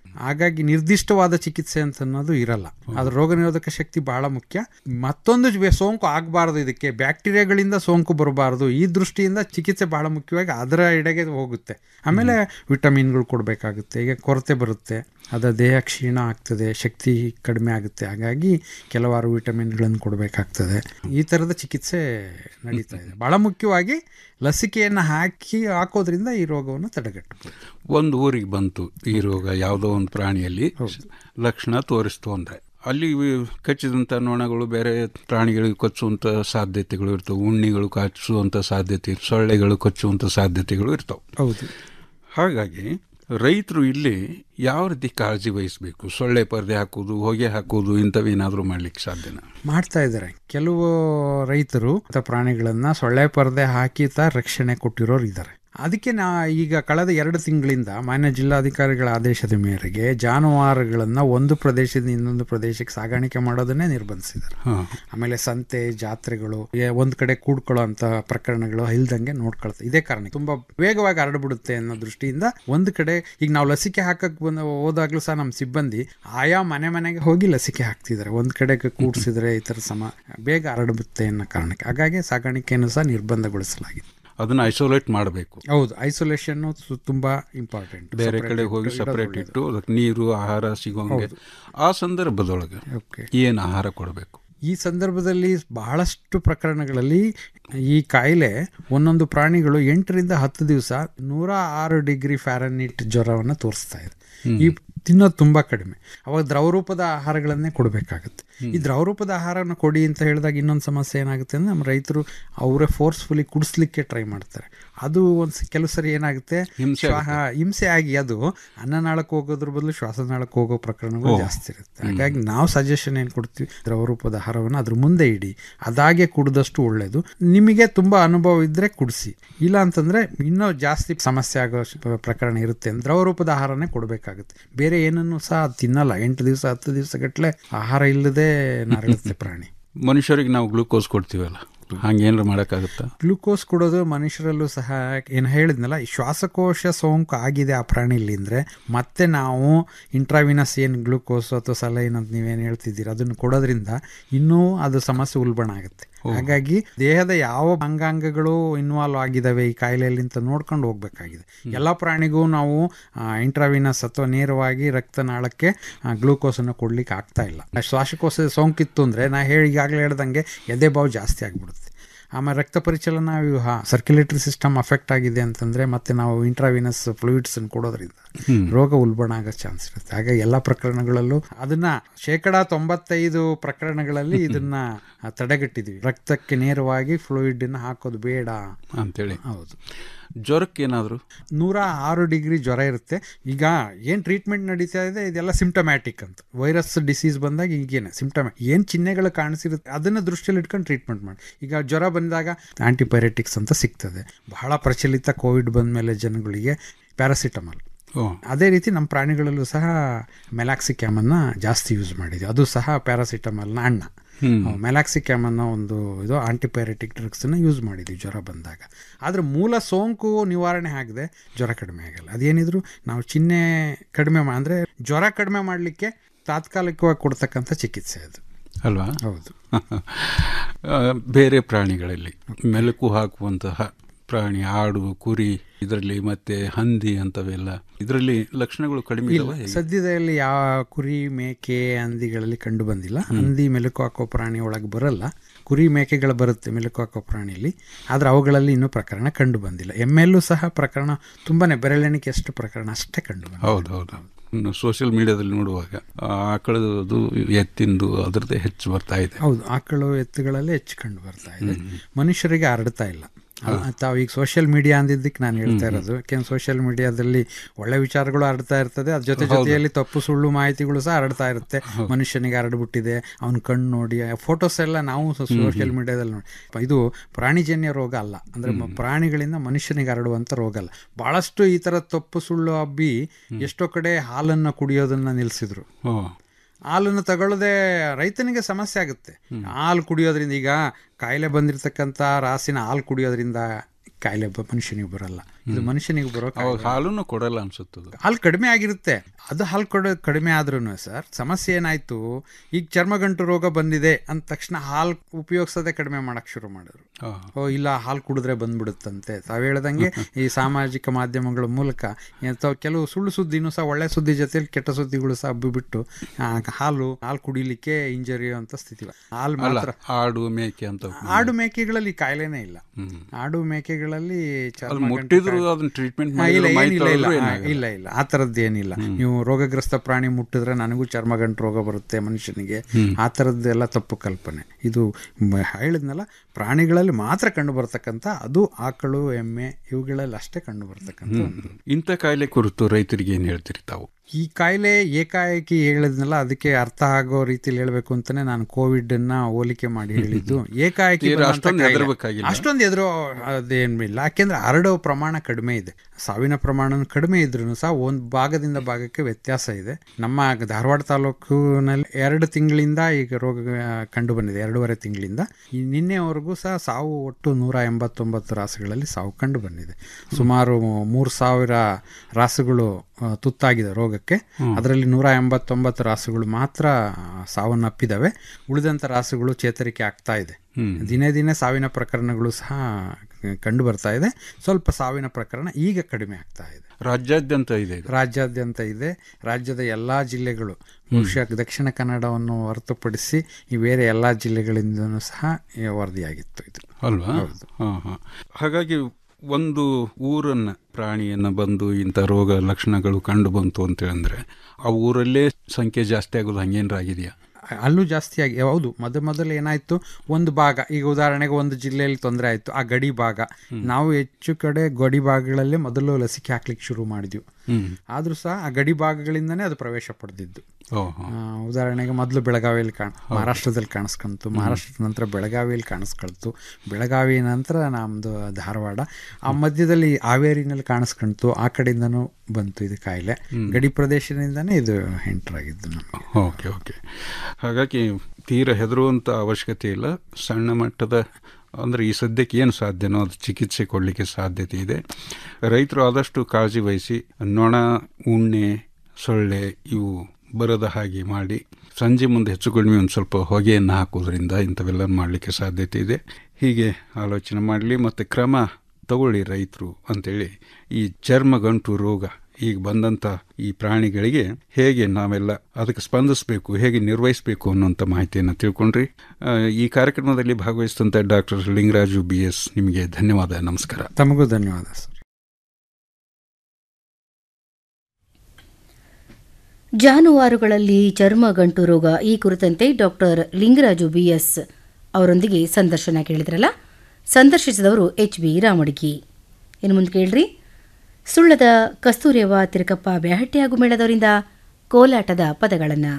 ಹಾಗಾಗಿ ನಿರ್ದಿಷ್ಟವಾದ ಚಿಕಿತ್ಸೆ ಅಂತ ಅನ್ನೋದು ಇರಲ್ಲ ಅದ್ರ ರೋಗ ನಿರೋಧಕ ಶಕ್ತಿ ಬಹಳ ಮುಖ್ಯ ಮತ್ತೊಂದು ಜ- ಸೋಂಕು ಆಗಬಾರ್ದು ಇದಕ್ಕೆ ಬ್ಯಾಕ್ಟೀರಿಯಾಗಳಿಂದ ಸೋಂಕು ಬರಬಾರ್ದು ಈ ದೃಷ್ಟಿಯಿಂದ ಚಿಕಿತ್ಸೆ ಬಹಳ ಮುಖ್ಯವಾಗಿ ಅದರ ಎಡೆಗೆ ಹೋಗುತ್ತೆ ಆಮೇಲೆ ವಿಟಮಿನ್ಗಳು ಕೊಡಬೇಕಾಗುತ್ತೆ ಈಗ ಕೊರತೆ ಬರುತ್ತೆ ಅದರ ದೇಹ ಕ್ಷೀಣ ಆಗ್ತದೆ ಶಕ್ತಿ ಕಡಿಮೆ ಆಗುತ್ತೆ ಹಾಗಾಗಿ ಕೆಲವಾರು ವಿಟಮಿನ್ಗಳನ್ನು ಕೊಡಬೇಕಾಗ್ತದೆ ಈ ಥರದ ಚಿಕಿತ್ಸೆ ನಡೀತಾ ಇದೆ ಬಹಳ ಮುಖ್ಯವಾಗಿ ಲಸಿಕೆಯನ್ನು ಹಾಕಿ ಹಾಕೋದ್ರಿಂದ ಈ ರೋಗವನ್ನು ತಡೆಗಟ್ಟಬಹುದು ಒಂದು ಊರಿಗೆ ಬಂತು ಈ ರೋಗ ಯಾವುದೋ ಒಂದು ಪ್ರಾಣಿಯಲ್ಲಿ ಲಕ್ಷಣ ತೋರಿಸ್ತು ಅಂದರೆ ಅಲ್ಲಿ ವಿ- ಕಚ್ಚಿದಂಥ ನೊಣಗಳು ಬೇರೆ ಪ್ರಾಣಿಗಳಿಗೆ ಕಚ್ಚುವಂಥ ಸಾಧ್ಯತೆಗಳು ಇರ್ತವೆ ಉಣ್ಣಿಗಳು ಕಚ್ಚುವಂಥ ಸಾಧ್ಯತೆ ಸೊಳ್ಳೆಗಳು ಕಚ್ಚುವಂಥ ಸಾಧ್ಯತೆಗಳು ಇರ್ತವೆ ಹೌದು ಹಾಗಾಗಿ ರೈತರು ಇಲ್ಲಿ ಯಾವ ರೀತಿ ಕಾಳಜಿ ವಹಿಸಬೇಕು ಸೊಳ್ಳೆ ಪರ್ದೆ ಹಾಕೋದು ಹೊಗೆ ಹಾಕೋದು ಇಂಥವೇನಾದರೂ ಮಾಡ್ಲಿಕ್ಕೆ ಸಾಧ್ಯನಾ ಮಾಡ್ತಾ ಇದ್ದಾರೆ ಕೆಲವು ರೈತರು ಇಂಥ ಪ್ರಾಣಿಗಳನ್ನ ಸೊಳ್ಳೆ ಪರದೆ ಹಾಕಿ ತ ರಕ್ಷಣೆ ಕೊಟ್ಟಿರೋರು ಇದ್ದಾರೆ ಅದಕ್ಕೆ ನಾ ಈಗ ಕಳೆದ ಎರಡು ತಿಂಗಳಿಂದ ಮಾನ್ಯ ಜಿಲ್ಲಾಧಿಕಾರಿಗಳ ಆದೇಶದ ಮೇರೆಗೆ ಜಾನುವಾರುಗಳನ್ನ ಒಂದು ಪ್ರದೇಶದಿಂದ ಇನ್ನೊಂದು ಪ್ರದೇಶಕ್ಕೆ ಸಾಗಾಣಿಕೆ ಮಾಡೋದನ್ನೇ ನಿರ್ಬಂಧಿಸಿದ್ದಾರೆ ಆಮೇಲೆ ಸಂತೆ ಜಾತ್ರೆಗಳು ಏ- ಒಂದ್ ಕಡೆ ಕೂಡ್ಕೊಳ್ಳೋ ಅಂತ ಪ್ರಕರಣಗಳು ಇಲ್ದಂಗೆ ನೋಡ್ಕೊಳ್ತಾರೆ ಇದೇ ಕಾರಣ ತುಂಬಾ ವೇಗವಾಗಿ ಹರಡ್ಬಿಡುತ್ತೆ ಅನ್ನೋ ದೃಷ್ಟಿಯಿಂದ ಒಂದ್ ಕಡೆ ಈಗ ನಾವು ಲಸಿಕೆ ಹಾಕಕ್ ಬಂದ ಹೋದಾಗ್ಲೂ ಸಹ ನಮ್ಮ ಸಿಬ್ಬಂದಿ ಆಯಾ ಮನೆ ಮನೆಗೆ ಹೋಗಿ ಲಸಿಕೆ ಹಾಕ್ತಿದ್ದಾರೆ ಒಂದ್ ಕಡೆಗೆ ಕೂಡ್ಸಿದ್ರೆ ಈ ತರ ಸಮ ಬೇಗ ಹರಡುತ್ತೆ ಅನ್ನೋ ಕಾರಣಕ್ಕೆ ಹಾಗಾಗಿ ಸಾಗಾಣಿಕೆಯನ್ನು ಸಹ ನಿರ್ಬಂಧಗೊಳಿಸಲಾಗಿದೆ ಅದನ್ನ ಐಸೋಲೇಟ್ ಮಾಡಬೇಕು ಹೌದು ಐಸೋಲೇಷನ್ ತುಂಬಾ ಇಂಪಾರ್ಟೆಂಟ್ ಬೇರೆ ಕಡೆ ಹೋಗಿ ಸಪರೇಟ್ ಇಟ್ಟು ಅದಕ್ಕೆ ನೀರು ಆಹಾರ ಸಿಗೋಂಗೆ ಹೌದು. ಆ ಸಂದರ್ಭದೊಳಗೆ ಓಕೆ ಏನು ಆಹಾರ ಕೊಡಬೇಕು ಈ ಸಂದರ್ಭದಲ್ಲಿ ಬಹಳಷ್ಟು ಪ್ರಕರಣಗಳಲ್ಲಿ ಈ ಕಾಯಿಲೆ ಒಂದೊಂದು ಪ್ರಾಣಿಗಳು ಎಂಟರಿಂದ ಹತ್ತು ದಿವಸ ನೂರ ಆರು ಡಿಗ್ರಿ ಫ್ಯಾರನಿಟ್ ಜ್ವರವನ್ನು ತೋರಿಸ್ತಾ ಇದೆ ಈ ತಿನ್ನೋದು ತುಂಬಾ ಕಡಿಮೆ ಅವಾಗ ದ್ರವರೂಪದ ಆಹಾರಗಳನ್ನೇ ಕೊಡಬೇಕಾಗುತ್ತೆ ಈ ದ್ರವರೂಪದ ಆಹಾರನ ಕೊಡಿ ಅಂತ ಹೇಳಿದಾಗ ಇನ್ನೊಂದು ಸಮಸ್ಯೆ ಏನಾಗುತ್ತೆ ಅಂದ್ರೆ ನಮ್ಮ ರೈತರು ಅವರೇ ಫೋರ್ಸ್ಫುಲಿ ಕುಡಿಸ್ಲಿಕ್ಕೆ ಟ್ರೈ ಮಾಡ್ತಾರೆ ಅದು ಒಂದು ಕೆಲವು ಸರಿ ಏನಾಗುತ್ತೆ ಹಿಂಸೆ ಶ್ವಾಸ ಹಿಂಸೆ ಆಗಿ ಅದು ಅನ್ನನಾಳಕ್ಕೆ ಹೋಗೋದ್ರ ಬದಲು ಶ್ವಾಸನಾಳಕ್ಕೆ ಹೋಗೋ ಪ್ರಕರಣಗಳು ಓ. ಜಾಸ್ತಿ ಇರುತ್ತೆ ಹಾಗಾಗಿ ನಾವು ಸಜೆಷನ್ ಏನು ಕೊಡ್ತೀವಿ ದ್ರವರೂಪದ ಆಹಾರವನ್ನು ಅದ್ರ ಮುಂದೆ ಇಡಿ ಅದಾಗೆ ಕುಡಿದಷ್ಟು ಒಳ್ಳೆಯದು ನಿಮಗೆ ತುಂಬ ಅನುಭವ ಇದ್ದರೆ ಕುಡಿಸಿ ಇಲ್ಲ ಅಂತಂದರೆ ಇನ್ನೂ ಜಾಸ್ತಿ ಸಮಸ್ಯೆ ಆಗೋ ಶ- ಪ್ರಕರಣ ಇರುತ್ತೆ ದ್ರವರೂಪದ ಆಹಾರನೇ ಕೊಡಬೇಕಾಗುತ್ತೆ ಬೇರೆ ಏನನ್ನು ಸಹ ಅದು ತಿನ್ನಲ್ಲ ಎಂಟು ದಿವಸ ಹತ್ತು ದಿವಸಗಟ್ಟಲೆ ಆಹಾರ ಇಲ್ಲದೆ ನರಳುತ್ತೆ ಪ್ರಾಣಿ ಮನುಷ್ಯರಿಗೆ ನಾವು ಗ್ಲೂಕೋಸ್ ಕೊಡ್ತೀವಲ್ಲ ಹಂಗೇನಾರು ಮಾಡೋಕ್ಕಾಗುತ್ತಾ ಗ್ಲೂಕೋಸ್ ಕೊಡೋದು ಮನುಷ್ಯರಲ್ಲೂ ಸಹ ಏನು ಹೇಳಿದ್ನಲ್ಲ ಈ ಶ್ವಾಸಕೋಶ ಸೋಂಕು ಆಗಿದೆ ಆ ಪ್ರಾಣಿಲಿ ಅಂದರೆ ಮತ್ತೆ ನಾವು ಇಂಟ್ರಾವಿನಸ್ ಏನು ಗ್ಲೂಕೋಸ್ ಅಥವಾ ಸಲೈನ್ ಅಂತ ನೀವೇನು ಹೇಳ್ತಿದ್ದೀರಿ ಅದನ್ನು ಕೊಡೋದ್ರಿಂದ ಇನ್ನೂ ಅದು ಸಮಸ್ಯೆ ಉಲ್ಬಣ ಆಗುತ್ತೆ ಹಾಗಾಗಿ ದೇಹದ ಯಾವ ಅಂಗಾಂಗಗಳು ಇನ್ವಾಲ್ವ್ ಆಗಿದ್ದಾವೆ ಈ ಕಾಯಿಲೆಯಲ್ಲಿ ಅಂತ ನೋಡ್ಕೊಂಡು ಹೋಗ್ಬೇಕಾಗಿದೆ ಎಲ್ಲ ಪ್ರಾಣಿಗೂ ನಾವು ಇಂಟ್ರಾವಿನಸ್ ಅಥವಾ ನೇರವಾಗಿ ರಕ್ತನಾಳಕ್ಕೆ ಗ್ಲೂಕೋಸನ್ನು ಕೊಡ್ಲಿಕ್ಕೆ ಆಗ್ತಾ ಇಲ್ಲ ಆ ಶ್ವಾಸಕೋಶ ಸೋಂಕಿತ್ತು ಅಂದರೆ ನಾ ಹೇಳಿ ಈಗಾಗಲೇ ಹೇಳ್ದಂಗೆ ಎದೆ ಬಾವು ಜಾಸ್ತಿ ಆಗಿಬಿಡುತ್ತೆ ಆಮೇಲೆ ರಕ್ತ ಪರಿಚಲನಾ ವ್ಯೂಹ ಸರ್ಕ್ಯುಲೇಟರಿ ಸಿಸ್ಟಮ್ ಅಫೆಕ್ಟ್ ಆಗಿದೆ ಅಂತಂದರೆ ಮತ್ತೆ ನಾವು ಇಂಟ್ರಾವಿನಸ್ ಫ್ಲೂಯಿಡ್ಸನ್ನು ಕೊಡೋದ್ರಿಂದ ಹ್ಮ್. ರೋಗ ಉಲ್ಬಣ ಆಗೋ ಚಾನ್ಸ್ ಇರುತ್ತೆ ಹಾಗಾಗಿ ಎಲ್ಲ ಪ್ರಕರಣಗಳಲ್ಲೂ ಅದನ್ನ ಶೇಕಡ ತೊಂಬತ್ತೈದು ಪ್ರಕರಣಗಳಲ್ಲಿ ಇದನ್ನ ತಡೆಗಟ್ಟಿದ್ವಿ ರಕ್ತಕ್ಕೆ ನೇರವಾಗಿ ಫ್ಲೂಯಿಡ್ ಹಾಕೋದು ಬೇಡ ಅಂತೇಳಿ ಹೌದು ಜ್ವರಕ್ಕೇನಾದರೂ ನೂರ ಆರು ಡಿಗ್ರಿ ಜ್ವರ ಇರುತ್ತೆ ಈಗ ಏನು ಟ್ರೀಟ್ಮೆಂಟ್ ನಡೀತಾ ಇದೆ ಇದೆಲ್ಲ ಸಿಂಪ್ಟಮ್ಯಾಟಿಕ್ ಅಂತ ವೈರಸ್ ಡಿಸೀಸ್ ಬಂದಾಗ ಈಗೇನೆ ಸಿಂಪ್ಟಮ್ ಏನು ಚಿಹ್ನೆಗಳು ಕಾಣಿಸಿರುತ್ತೆ ಅದನ್ನು ದೃಷ್ಟಿಯಲ್ಲಿ ಇಟ್ಕೊಂಡು ಟ್ರೀಟ್ಮೆಂಟ್ ಮಾಡಿ ಈಗ ಜ್ವರ ಬಂದಾಗ ಆಂಟಿಬಯೋಟಿಕ್ಸ್ ಅಂತ ಸಿಗ್ತದೆ ಬಹಳ ಪ್ರಚಲಿತ ಕೋವಿಡ್ ಬಂದ ಮೇಲೆ ಜನಗಳಿಗೆ ಪ್ಯಾರಾಸಿಟಮಾಲ್ ಅದೇ ರೀತಿ ನಮ್ಮ ಪ್ರಾಣಿಗಳಲ್ಲೂ ಸಹ ಮೆಲಾಕ್ಸಿಕ್ಯಾಮನ್ನು ಜಾಸ್ತಿ ಯೂಸ್ ಮಾಡಿದ್ವಿ ಅದು ಸಹ ಪ್ಯಾರಾಸಿಟಮಾಲ್ನ ಅಣ್ಣ ಹ್ಮ್. ಮೆಲಾಕ್ಸಿಕ್ಯಾಮ್ ಅನ್ನೋ ಒಂದು ಇದು ಆಂಟಿಬಯೋಟಿಕ್ ಡ್ರಗ್ಸನ್ನು ಯೂಸ್ ಮಾಡಿದ್ವಿ ಜ್ವರ ಬಂದಾಗ ಆದರೆ ಮೂಲ ಸೋಂಕು ನಿವಾರಣೆ ಆಗದೆ ಜ್ವರ ಕಡಿಮೆ ಆಗಲ್ಲ ಅದೇನಿದ್ರು ನಾವು ಚಿಹ್ನೆ ಕಡಿಮೆ ಮಾ ಅಂದರೆ ಜ್ವರ ಕಡಿಮೆ ಮಾಡಲಿಕ್ಕೆ ತಾತ್ಕಾಲಿಕವಾಗಿ ಕೊಡ್ತಕ್ಕಂಥ ಚಿಕಿತ್ಸೆ ಅದು ಅಲ್ವಾ ಹೌದು ಆ, ಬೇರೆ ಪ್ರಾಣಿಗಳಲ್ಲಿ ಮೆಲುಕು ಹಾಕುವಂತಹ ಪ್ರಾಣಿ ಆಡು ಕುರಿ ಇದರಲ್ಲಿ ಮತ್ತೆ ಹಂದಿ ಅಂತವೆಲ್ಲ ಇದರಲ್ಲಿ ಲಕ್ಷಣಗಳು ಕಡಿಮೆ ಇಲ್ಲ ಇದಾವ ಹೇಗೆ? ಸದ್ಯದಲ್ಲಿ ಯಾವ ಕುರಿ ಮೇಕೆ ಹಂದಿಗಳಲ್ಲಿ ಕಂಡು ಬಂದಿಲ್ಲ ಹಂದಿ ಮೆಲುಕು ಹಾಕೋ ಪ್ರಾಣಿ ಒಳಗೆ ಬರಲ್ಲ ಕುರಿ ಮೇಕೆಗಳು ಬರುತ್ತೆ ಮೆಲುಕು ಹಾಕೋ ಪ್ರಾಣಿಯಲ್ಲಿ ಆದರೆ ಅವುಗಳಲ್ಲಿ ಇನ್ನೂ ಪ್ರಕರಣ ಕಂಡು ಬಂದಿಲ್ಲ ಎಮ್ಮೆಲ್ಲೂ ಸಹ ಪ್ರಕರಣ ತುಂಬಾನೇ ಬೆರಳೆಣಿಕೆ ಎಷ್ಟು ಪ್ರಕರಣ ಅಷ್ಟೇ ಕಂಡು ಬಂದಿದೆ. ಹೌದು ಹೌದು ಇನ್ನು ಸೋಷಿಯಲ್ ಮೀಡಿಯಾದಲ್ಲಿ ನೋಡುವಾಗ ಆ ಆಕಳದು ಎತ್ತಿಂದು ಅದರದ್ದೇ ಹೆಚ್ಚು ಬರ್ತಾ ಇದೆ ಹೌದು ಆಕಳು ಎತ್ತುಗಳಲ್ಲೇ ಹೆಚ್ಚು ಕಂಡು ಬರ್ತಾ ಇದೆ ಮನುಷ್ಯರಿಗೆ ಹರಡ್ತಾ ಇಲ್ಲ ಅಲ್ಲ, ತಾವು ಈಗ ಸೋಷಿಯಲ್ ಮೀಡಿಯಾ ಅಂದಿದ್ದಕ್ಕೆ ನಾನು ಹೇಳ್ತಾ ಇರೋದು ಯಾಕೆಂದ್ರೆ ಸೋಷಿಯಲ್ ಮೀಡಿಯಾದಲ್ಲಿ ಒಳ್ಳೆ ವಿಚಾರಗಳು ಹರಡ್ತಾ ಇರ್ತದೆ ಅದ್ರ ಜೊತೆ ಹೌದು. ಜೊತೆಯಲ್ಲಿ ತಪ್ಪು ಸುಳ್ಳು ಮಾಹಿತಿಗಳು ಸಹ ಹರಡ್ತಾ ಇರುತ್ತೆ ಮನುಷ್ಯನಿಗೆ ಹರಡ್ಬಿಟ್ಟಿದೆ ಅವನ ಕಣ್ಣು ನೋಡಿ ಫೋಟೋಸ್ ಎಲ್ಲ ನಾವು ಸೋಷಿಯಲ್ ಮೀಡಿಯಾದಲ್ಲಿ ನೋಡಿ ಇದು ಪ್ರಾಣಿಜನ್ಯ ರೋಗ ಅಲ್ಲ ಅಂದ್ರೆ ಮ- ಪ್ರಾಣಿಗಳಿಂದ ಮನುಷ್ಯನಿಗೆ ಹರಡುವಂತ ರೋಗ ಅಲ್ಲ ಬಹಳಷ್ಟು ಈ ತರ ತಪ್ಪು ಸುಳ್ಳು ಹಬ್ಬಿ ಎಷ್ಟೋ ಕಡೆ ಹಾಲನ್ನ ಕುಡಿಯೋದನ್ನ ನಿಲ್ಸಿದ್ರು ಓ ಹಾಲನ್ನು ತಗೊಳ್ಳದೆ ರೈತನಿಗೆ ಸಮಸ್ಯೆ ಆಗುತ್ತೆ ಹಾಲು ಕುಡಿಯೋದ್ರಿಂದ ಈಗ ಕಾಯಿಲೆ ಬಂದಿರತಕ್ಕಂಥ ರಾಸಿನ ಹಾಲು ಕುಡಿಯೋದ್ರಿಂದ ಕಾಯಿಲೆ ಬ- ಮನುಷ್ಯನಿಗೆ ಬರಲ್ಲ ಇದು ಮನುಷ್ಯನಿಗೆ ಬರೋ ಅವಾಗ ಹಾಲನ್ನು ಕೊಡಲ್ಲ ಅನ್ಸುತ್ತದು ಹಾಲು ಕಡಿಮೆ ಆಗಿರುತ್ತೆ ಅದು ಹಾಲು ಕೊಡೋ ಕಡಿಮೆ ಆದ್ರೂ ಸರ್ ಸಮಸ್ಯೆ ಏನಾಯ್ತು ಈಗ ಚರ್ಮಗಂಟು ರೋಗ ಬಂದಿದೆ ಅಂದ ತಕ್ಷಣ ಹಾಲು ಉಪಯೋಗಿಸೋದೇ ಕಡಿಮೆ ಮಾಡಕ್ ಶುರು ಮಾಡಿದ್ರು ಓ ಇಲ್ಲ ಹಾಲು ಕುಡಿದ್ರೆ ಬಂದ್ಬಿಡುತ್ತಂತೆ ತಾವು ಹೇಳ್ದಂಗೆ ಈ ಸಾಮಾಜಿಕ ಮಾಧ್ಯಮಗಳ ಮೂಲಕ ಎಂತ ಕೆಲವು ಸುಳ್ಳು ಸುದ್ದಿನೂ ಸಹ ಒಳ್ಳೆ ಸುದ್ದಿ ಜೊತೆಲಿ ಕೆಟ್ಟ ಸುದ್ದಿಗಳು ಸಹ ಹಬ್ಬಿಬಿಟ್ಟು ಆ, ಹಾಲು ಹಾಲು ಕುಡಿಲಿಕ್ಕೆ ಇಂಜರಿ ಅಂತ ಸ್ಥಿತಿ ಹಾಲು ಅಲ್ಲ ಮಾತ್ರ ಆಡು ಮೇಕೆ ಅಂತ ಆಡು ಮೇಕೆಗಳಲ್ಲಿ ಕಾಯಿಲೆನೇ ಇಲ್ಲ ಆಡು ಮೇಕೆಗಳಲ್ಲಿ ಚರ್ಮಗಂಟು ಮುಟ್ಟಿದ್ರು ಕಾಯಿಲೆ- ಅದನ್ನ treatment ಹಾ, ಇಲ್ಲ ಮಾಡಿದ್ರು, ಮೈ ಏನಿಲ್ಲ ಇಲ್ಲ ತೊಳೆದ್ರು ಹಾ, ಏನಾಗಲ್ಲ. ಇಲ್ಲ ಇಲ್ಲ ಆ ಥರದ್ದು ಏನಿಲ್ಲ ನೀವು ರೋಗಗ್ರಸ್ತ ಪ್ರಾಣಿ ಮುಟ್ಟಿದ್ರೆ ನನಗೂ ಚರ್ಮಗಂಟು ರೋಗ ಬರುತ್ತೆ ಮನುಷ್ಯನಿಗೆ ಆ ಥರದ್ದೆಲ್ಲ ತಪ್ಪು ಕಲ್ಪನೆ ಇದು ಮ- ಹೇಳಿದ್ನಲ್ಲ ಪ್ರಾಣಿಗಳಲ್ಲಿ ಮಾತ್ರ ಕಂಡು ಬರ್ತಕ್ಕಂಥ ಅದು ಆಕಳು ಎಮ್ಮೆ ಇವುಗಳಲ್ಲಿ ಅಷ್ಟೇ ಕಂಡು ಬರ್ತಕ್ಕಂಥ ಒಂದು ಇಂಥ ಕಾಯಿಲೆ ಕುರಿತು ರೈತರಿಗೆ ಏನ್ ಹೇಳ್ತೀರಿ ತಾವು ಈ ಕಾಯಿಲೆ ಏಕಾಏಕಿ ಹೇಳಿದ್ನಲ್ಲ ಅದಕ್ಕೆ ಅರ್ಥ ಆಗೋ ರೀತಿಯಲ್ಲಿ ಹೇಳ್ಬೇಕು ಅಂತಾನೆ ನಾನು ಕೋವಿಡ್ ಅನ್ನ ಹೋಲಿಕೆ ಮಾಡಿ ಹೇಳಿದ್ದು ಏಕಾಏಕಿ ತೀರಾ ಬಂದಂಥ ಅಷ್ಟೊಂದು ಕಾಯಿಲೆ. ಹೆದರ್ಬೇಕಾಗಿಲ್ಲ. ಅಷ್ಟೊಂದು ಎದುರು ಅದೇನು ಇಲ್ಲ ಯಾಕೆಂದ್ರೆ ಹರಡೋ ಪ್ರಮಾಣ ಕಡಿಮೆ ಇದೆ ಸಾವಿನ ಪ್ರಮಾಣ ಕಡಿಮೆ ಇದ್ರೂ ಸಹ ಒಂದು ಭಾಗದಿಂದ ಭಾಗಕ್ಕೆ ವ್ಯತ್ಯಾಸ ಇದೆ ನಮ್ಮ ಧಾರವಾಡ ತಾಲೂಕಿನಲ್ಲಿ ಎರಡು ತಿಂಗಳಿಂದ ಈಗ ರೋಗ ಕಂಡು ಬಂದಿದೆ ಎರಡೂವರೆ ತಿಂಗಳಿಂದ ಈ ನಿನ್ನೆವರೆಗೂ ಸಹ ಸಾವು ಒಟ್ಟು ನೂರ ಎಂಬತ್ತೊಂಬತ್ತು ರಾಸುಗಳಲ್ಲಿ ಸಾವು ಕಂಡು ಬಂದಿದೆ ಸುಮಾರು ಮೂರು ಸಾವಿರ ರಾಸುಗಳು ಆ, ತುತ್ತಾಗಿದೆ ರೋಗಕ್ಕೆ ಅದರಲ್ಲಿ ನೂರ ಎಂಬತ್ತೊಂಬತ್ತು ರಾಸುಗಳು ಮಾತ್ರ ಆ, ಸಾವನ್ನಪ್ಪಿದವೆ ಉಳಿದಂಥ ರಾಸುಗಳು ಚೇತರಿಕೆ ಆಗ್ತಾ ಇದೆ ದಿನೇ ದಿನೇ ಸಾವಿನ ಪ್ರಕರಣಗಳು ಸಹ ಕಂಡು ಬರ್ತಾ ಇದೆ ಸ್ವಲ್ಪ ಸಾವಿನ ಪ್ರಕರಣ ಈಗ ಕಡಿಮೆ ಆಗ್ತಾ ಇದೆ ರಾಜ್ಯಾದ್ಯಂತ ಇದೆ ಇದು. ರಾಜ್ಯಾದ್ಯಂತ ಇದೆ ರಾಜ್ಯದ ಎಲ್ಲ ಜಿಲ್ಲೆಗಳು ಬಹುಶಃ ದಕ್ಷಿಣ ಕನ್ನಡವನ್ನು ಹೊರತುಪಡಿಸಿ ಈ ಬೇರೆ ಎಲ್ಲ ಜಿಲ್ಲೆಗಳಿಂದನೂ ಸಹ ಈ ವರದಿಯಾಗಿತ್ತು ಇದು ಅಲ್ವಾ ಹಾ ಹಾ ಹಾಗಾಗಿ ಒಂದು ಊರನ್ನ ಪ್ರಾಣಿಯನ್ನ ಬಂದು ಇಂಥ ರೋಗ ಲಕ್ಷಣಗಳು ಕಂಡು ಬಂತು ಅಂತ ಹೇಳಿದ್ರೆ ಆ ಊರಲ್ಲೇ ಸಂಖ್ಯೆ ಜಾಸ್ತಿ ಆಗೋದು ಹಂಗೇನಾರ ಆಗಿದೆಯಾ ಅಲ್ಲೂ ಜಾಸ್ತಿ ಆಗಿ ಹೌದು ಮೊದ ಮೊದಲು ಏನಾಯ್ತು ಒಂದು ಭಾಗ ಈಗ ಉದಾಹರಣೆಗೆ ಒಂದು ಜಿಲ್ಲೆಯಲ್ಲಿ ತೊಂದರೆ ಆಯ್ತು ಆ ಗಡಿ ಭಾಗ ನಾವು ಹೆಚ್ಚು ಕಡೆ ಗಡಿ ಭಾಗಗಳಲ್ಲೇ ಮೊದಲು ಲಸಿಕೆ ಹಾಕ್ಲಿಕ್ಕೆ ಶುರು ಮಾಡಿದ್ವಿ ಆದ್ರೂ ಸಹ ಆ ಗಡಿ ಭಾಗಗಳಿಂದನೇ ಅದು ಪ್ರವೇಶ ಪಡೆದಿದ್ದು ಓಹೋ. ಆ, ಉದಾಹರಣೆಗೆ ಮೊದಲು ಬೆಳಗಾವಿಯಲ್ಲಿ ಕಾಣ ಮಹಾರಾಷ್ಟ್ರದಲ್ಲಿ ಕಾಣಿಸ್ಕೊಂತು ಮಹಾರಾಷ್ಟ್ರದ ನಂತರ ಬೆಳಗಾವಿಯಲ್ಲಿ ಕಾಣಿಸ್ಕೊಳ್ತು ಬೆಳಗಾವಿ ನಂತರ ನಮ್ಮದು ಧಾರವಾಡ ಆ ಮಧ್ಯದಲ್ಲಿ ಹಾವೇರಿನಲ್ಲಿ ಕಾಣಿಸ್ಕೊಂತು ಆ ಕಡೆಯಿಂದನೂ ಬಂತು ಇದು ಕಾಯಿಲೆ ಗಡಿ ಪ್ರದೇಶದಿಂದನೇ ಇದು ಎಂಟರ್ ಆಗಿದ್ದು ನಮಗೆ ಓಕೆ ಓಕೆ ಹಾಗಾಗಿ ತೀರ ಹೆದರುವಂಥ ಅವಶ್ಯಕತೆ ಇಲ್ಲ ಸಣ್ಣ ಮಟ್ಟದ ಅಂದರೆ ಈ ಸದ್ಯಕ್ಕೆ ಏನು ಸಾಧ್ಯನೋ ಅದು ಚಿಕಿತ್ಸೆ ಕೊಡಲಿಕ್ಕೆ ಸಾಧ್ಯತೆ ಇದೆ ರೈತರು ಆದಷ್ಟು ಕಾಳಜಿ ವಹಿಸಿ ನೊಣ ಉಣ್ಣೆ ಸೊಳ್ಳೆ ಇವು ಬರದ ಹಾಗೆ ಮಾಡಿ ಸಂಜೆ ಮುಂದೆ ಹೆಚ್ಚು ಕಡಿಮೆ ಒಂದು ಸ್ವಲ್ಪ ಹೊಗೆಯನ್ನು ಹಾಕೋದ್ರಿಂದ ಇಂಥವೆಲ್ಲ ಮಾಡಲಿಕ್ಕೆ ಸಾಧ್ಯತೆ ಇದೆ ಹೀಗೆ ಆಲೋಚನೆ ಮಾಡಲಿ ಮತ್ತು ಕ್ರಮ ತಗೊಳ್ಳಿ ರೈತರು ಅಂತೇಳಿ ಈ ಚರ್ಮಗಂಟು ರೋಗ ಈಗ ಬಂದಂಥ ಈ ಪ್ರಾಣಿಗಳಿಗೆ ಹೇಗೆ ನಾವೆಲ್ಲ ಅದಕ್ಕೆ ಸ್ಪಂದಿಸಬೇಕು ಹೇಗೆ ನಿರ್ವಹಿಸಬೇಕು ಅನ್ನುವಂಥ ಮಾಹಿತಿಯನ್ನು ತಿಳ್ಕೊಂಡ್ರಿ ಆ, ಈ ಕಾರ್ಯಕ್ರಮದಲ್ಲಿ ಭಾಗವಹಿಸಿದಂಥ ಡಾಕ್ಟರ್ ಲಿಂಗರಾಜು ಬಿ ಎಸ್ ನಿಮಗೆ ಧನ್ಯವಾದ ನಮಸ್ಕಾರ ತಮಗೂ ಧನ್ಯವಾದ ಸರ್ ಜಾನುವಾರುಗಳಲ್ಲಿ ಚರ್ಮಗಂಟು ರೋಗ ಈ ಕುರಿತಂತೆ ಡಾಕ್ಟರ್ ಲಿಂಗರಾಜು ಬಿಎಸ್ ಅವರೊಂದಿಗೆ ಸಂದರ್ಶನ ಕೇಳಿದ್ರಲ್ಲ ಸಂದರ್ಶಿಸಿದವರು ಎಚ್ ಬಿ ರಾಮಡಿಗಿ ಇನ್ನು ಮುಂದೆ ಕೇಳ್ರಿ ಸುಳ್ಳದ ಕಸ್ತೂರಿಯವ ತಿರುಕಪ್ಪ ಬ್ಯಾಹಟ್ಟಿ ಹಾಗೂ ಮೇಳದವರಿಂದ ಕೋಲಾಟದ ಪದಗಳನ್ನು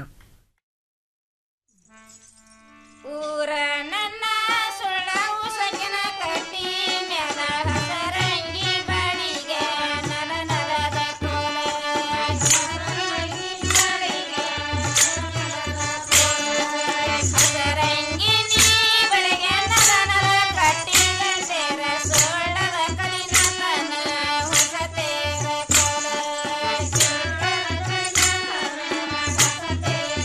ಕಟ್ಟಿ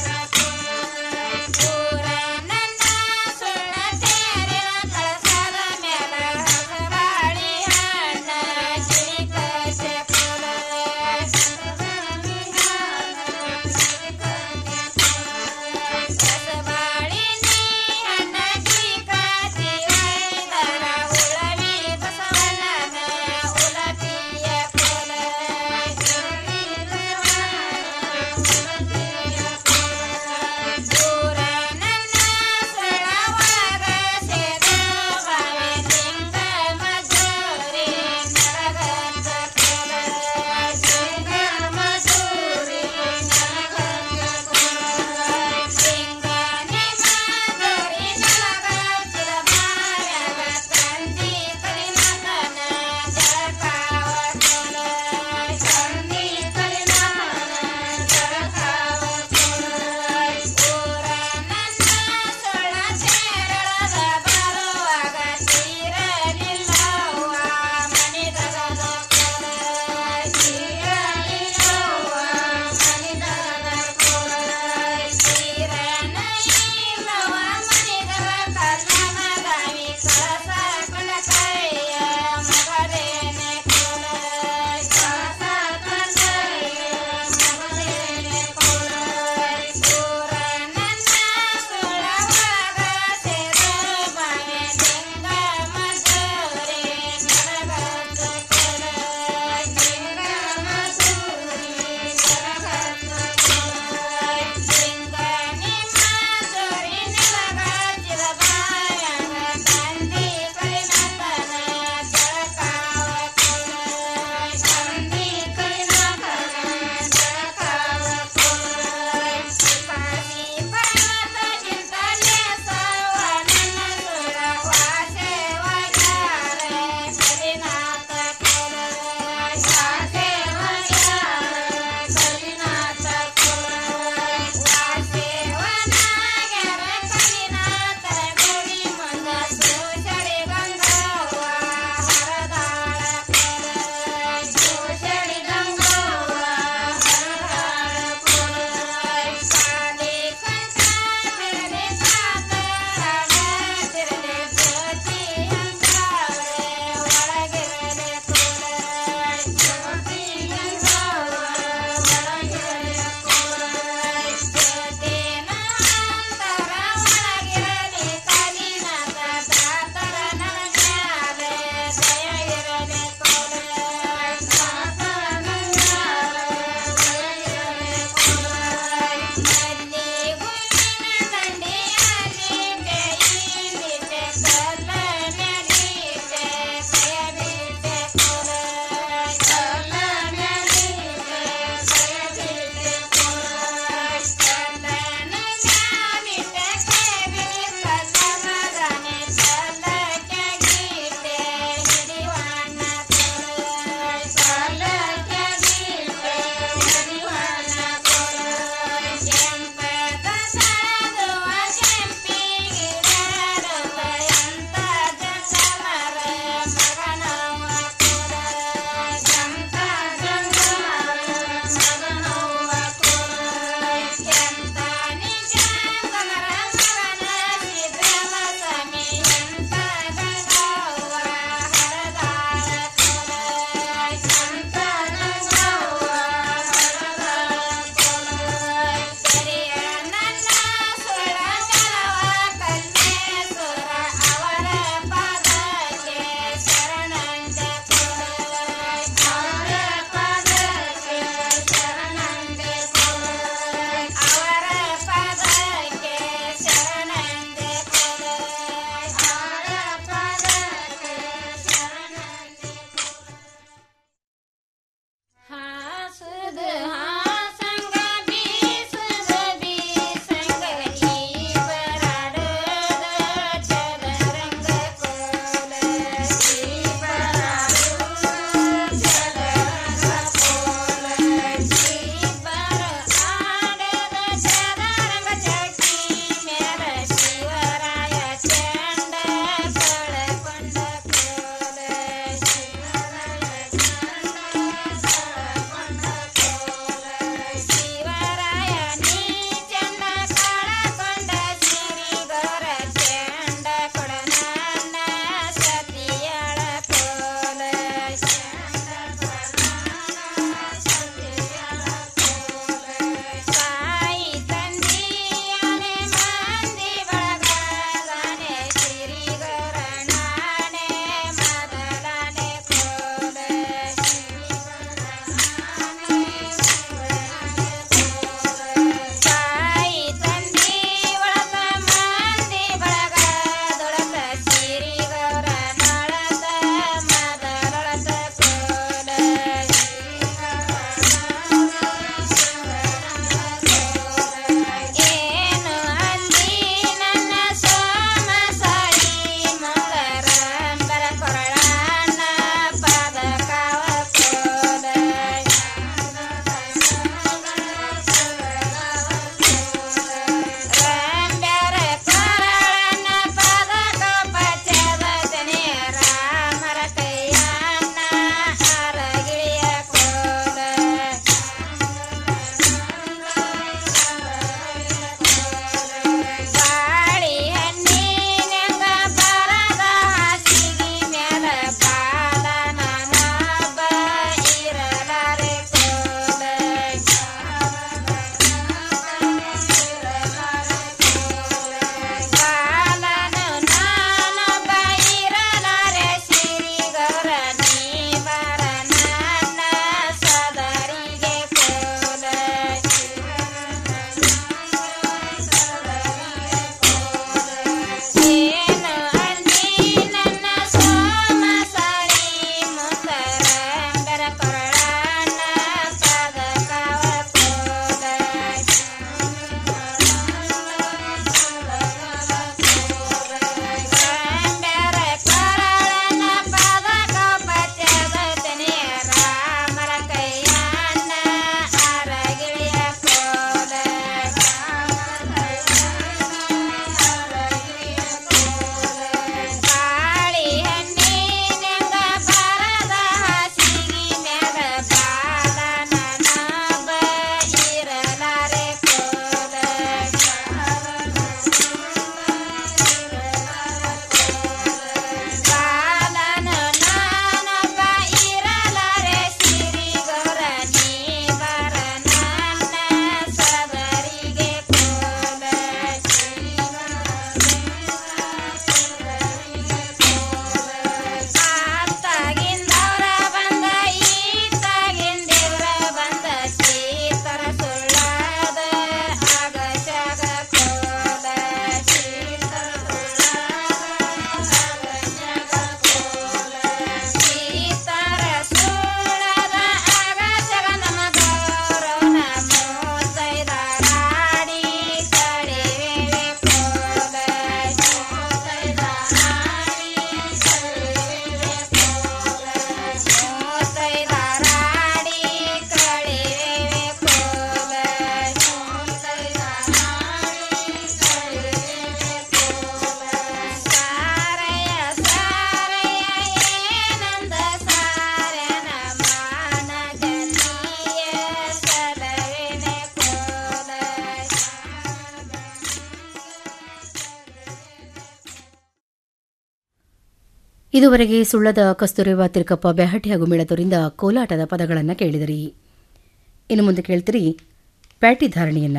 ಇದುವರೆಗೆ ಸುಳ್ಳದ ಕಸ್ತೂರಿವ ತಿರುಕಪ್ಪ ಬೆಹಟ್ಟಿ ಹಾಗೂ ಮೇಳದವರಿಂದ ಕೋಲಾಟದ ಪದಗಳನ್ನು ಕೇಳಿದಿರಿ ಇನ್ನು ಮುಂದೆ ಕೇಳ್ತೀರಿ ಪ್ಯಾಟಿ ಧಾರಣೆಯನ್ನ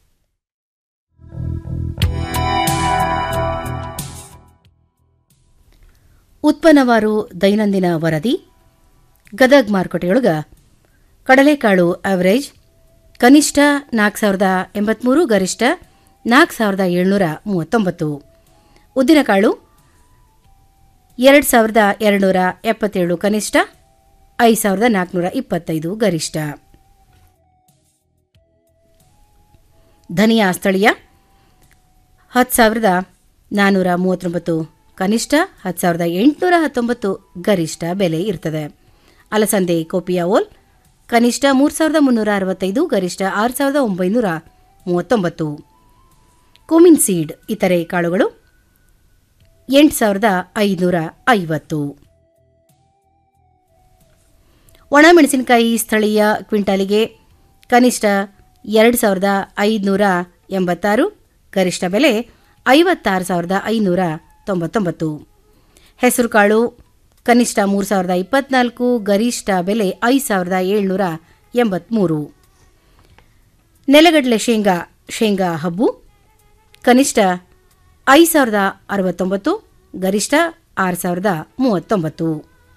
ಉತ್ಪನ್ನವಾರು ದೈನಂದಿನ ವರದಿ ಗದಗ್ ಮಾರುಕಟ್ಟೆಯೊಳಗ ಕಡಲೆಕಾಳು ಆವರೇಜ್ ಕನಿಷ್ಠ ನಾಲ್ಕು ಸಾವಿರದ ಎಂಬತ್ಮೂರು ಗರಿಷ್ಠ ನಾಲ್ಕು ಸಾವಿರದ ಏಳ್ನೂರ ಮೂವತ್ತೊಂಬತ್ತು ಉದ್ದಿನಕಾಳು ಎರಡು ಸಾವಿರದ ಎರಡುನೂರ ಎಪ್ಪತ್ತೇಳು ಕನಿಷ್ಠ ಐದು ಸಾವಿರದ ನಾಲ್ಕುನೂರ ಇಪ್ಪತ್ತೈದು ಗರಿಷ್ಠ ಧನಿಯಾ ಸ್ಥಳೀಯ ಹತ್ತು ಸಾವಿರದ ನಾನ್ನೂರ ಮೂವತ್ತೊಂಬತ್ತು ಕನಿಷ್ಠ ಹತ್ತು ಸಾವಿರದ ಎಂಟುನೂರ ಹತ್ತೊಂಬತ್ತು ಗರಿಷ್ಠ ಬೆಲೆ ಇರ್ತದೆ ಅಲಸಂದೆ ಕೋಪಿಯಾ ಓಲ್ ಕನಿಷ್ಠ ಮೂರು ಸಾವಿರದ ಮುನ್ನೂರ ಅರವತ್ತೈದು ಗರಿಷ್ಠ ಆರು ಸಾವಿರದ ಒಂಬೈನೂರ ಮೂವತ್ತೊಂಬತ್ತು ಕುಮಿನ್ ಸೀಡ್ ಇತರೆ ಕಾಳುಗಳು ಎಂಟು ಸಾವಿರದ ಐದುನೂರ ಐವತ್ತು ಒಣಮೆಣಸಿನಕಾಯಿ ಸ್ಥಳೀಯ ಕ್ವಿಂಟಾಲಿಗೆ ಕನಿಷ್ಠ ಎರಡು ಸಾವಿರದ ಐದುನೂರ ಎಂಬತ್ತಾರು ಗರಿಷ್ಠ ಬೆಲೆ ಐವತ್ತಾರು ಸಾವಿರದ ಐನೂರ ತೊಂಬತ್ತೊಂಬತ್ತು ಹೆಸರುಕಾಳು ಕನಿಷ್ಠ ಮೂರು ಸಾವಿರದ ಇಪ್ಪತ್ನಾಲ್ಕು ಗರಿಷ್ಠ ಬೆಲೆ ಐದು ಸಾವಿರದ ಏಳ್ನೂರ ಎಂಬತ್ತ್ಮೂರು ನೆಲಗಡಲೆ ಶೇಂಗಾ ಶೇಂಗಾ ಹಬ್ಬು ಕನಿಷ್ಠ ಐದು ಸಾವಿರದ ಅರವತ್ತೊಂಬತ್ತು ಗರಿಷ್ಠ ಆರು ಸಾವಿರದ ಮೂವತ್ತೊಂಬತ್ತು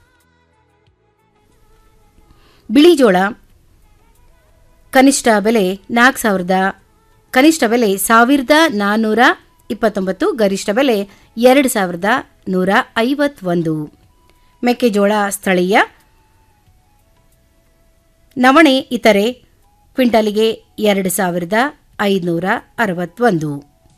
ಬಿಳಿಜೋಳ ಕನಿಷ್ಠ ಬೆಲೆ ನಾಲ್ಕು ಸಾವಿರದ ಕನಿಷ್ಠ ಬೆಲೆ ಸಾವಿರದ ನಾನ್ನೂರ ಇಪ್ಪತ್ತೊಂಬತ್ತು ಗರಿಷ್ಠ ಬೆಲೆ ಎರಡು ಸಾವಿರದ ನೂರ ಐವತ್ತೊಂದು ಮೆಕ್ಕೆಜೋಳ ಸ್ಥಳೀಯ ನವಣೆ ಇತರೆ ಕ್ವಿಂಟಲಿಗೆ ಎರಡು ಸಾವಿರದ ಐದುನೂರ ಅರವತ್ತೊಂದು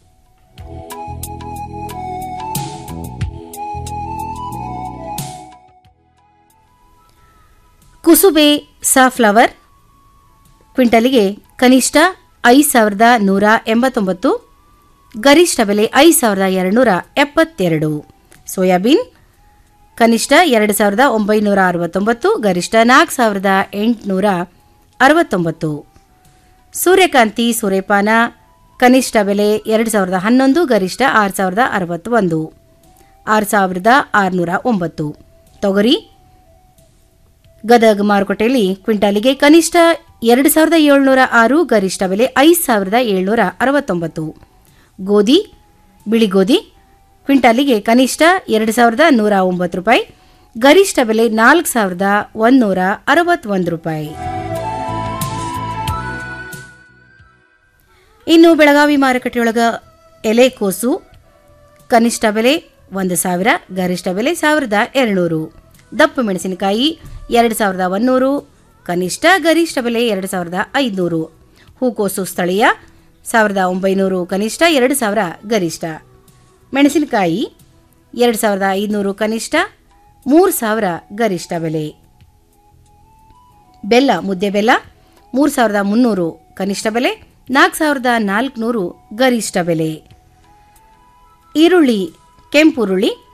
ಕುಸುಬೆ ಸಾಫ್ಲವರ್ ಕ್ವಿಂಟಲಿಗೆ ಕನಿಷ್ಠ ಐದು ಸಾವಿರದ ನೂರ ಎಂಬತ್ತೊಂಬತ್ತು ಗರಿಷ್ಠ ಬೆಲೆ ಐದು ಸಾವಿರದ ಎರಡುನೂರ ಎಪ್ಪತ್ತೆರಡು ಸೋಯಾಬೀನ್ ಕನಿಷ್ಠ ಎರಡು ಸಾವಿರದ ಒಂಬೈನೂರ ಅರವತ್ತೊಂಬತ್ತು ಗರಿಷ್ಠ ನಾಲ್ಕು ಸಾವಿರದ ಎಂಟುನೂರ ಅರವತ್ತೊಂಬತ್ತು ಸೂರ್ಯಕಾಂತಿ ಸೂರ್ಯಪಾನ ಕನಿಷ್ಠ ಬೆಲೆ ಎರಡು ಸಾವಿರದ ಹನ್ನೊಂದು ಗರಿಷ್ಠ ಆರು ಸಾವಿರದ ಅರವತ್ತೊಂದು ಆರು ಸಾವಿರದ ಆರುನೂರ ಒಂಬತ್ತು ತೊಗರಿ ಗದಗ ಮಾರುಕಟ್ಟೆಯಲ್ಲಿ ಕ್ವಿಂಟಾಲಿಗೆ ಕನಿಷ್ಠ ಎರಡು ಸಾವಿರದ ಏಳ್ನೂರ ಆರು ಗರಿಷ್ಠ ಬೆಲೆ ಐದು ಸಾವಿರದ ಏಳ್ನೂರ ಅರವತ್ತೊಂಬತ್ತು ಗೋಧಿ ಬಿಳಿ ಗೋಧಿ ಕ್ವಿಂಟಾಲಿಗೆ ಕನಿಷ್ಠ ಎರಡು ಸಾವಿರದ ನೂರ ಒಂಬತ್ತು ರೂಪಾಯಿ ಗರಿಷ್ಠ ಬೆಲೆ ನಾಲ್ಕು ಸಾವಿರದ ಒಂದೂರ ಅರವತ್ತೊಂದು ರೂಪಾಯಿ ಇನ್ನು ಬೆಳಗಾವಿ ಮಾರುಕಟ್ಟೆಯೊಳಗ ಎಲೆಕೋಸು ಕನಿಷ್ಠ ಬೆಲೆ ಒಂದು ಸಾವಿರ ಗರಿಷ್ಠ ಬೆಲೆ ಸಾವಿರದ ಎರಡುನೂರು ದಪ್ಪು ಮೆಣಸಿನಕಾಯಿ ಎರಡು ಸಾವಿರದ ಒನ್ನೂರು ಕನಿಷ್ಠ ಗರಿಷ್ಠ ಬೆಲೆ ಎರಡು ಸಾವಿರದ ಐದುನೂರು ಹೂಕೋಸು ಸ್ಥಳೀಯ ಸಾವಿರದ ಒಂಬೈನೂರು ಕನಿಷ್ಠ ಎರಡು ಸಾವಿರ ಗರಿಷ್ಠ ಮೆಣಸಿನಕಾಯಿ ಎರಡು ಸಾವಿರದ ಐದುನೂರು ಕನಿಷ್ಠ ಮೂರು ಸಾವಿರ ಗರಿಷ್ಠ ಬೆಲೆ ಬೆಲ್ಲ ಮುದ್ದೆ ಬೆಲ್ಲ ಮೂರು ಸಾವಿರದ ಮುನ್ನೂರು ಕನಿಷ್ಠ ಬೆಲೆ ನಾಲ್ಕು ಸಾವಿರದ ನಾಲ್ಕುನೂರು ಗರಿಷ್ಠ ಬೆಲೆ ಈರುಳ್ಳಿ ಕೆಂಪುರುಳ್ಳಿ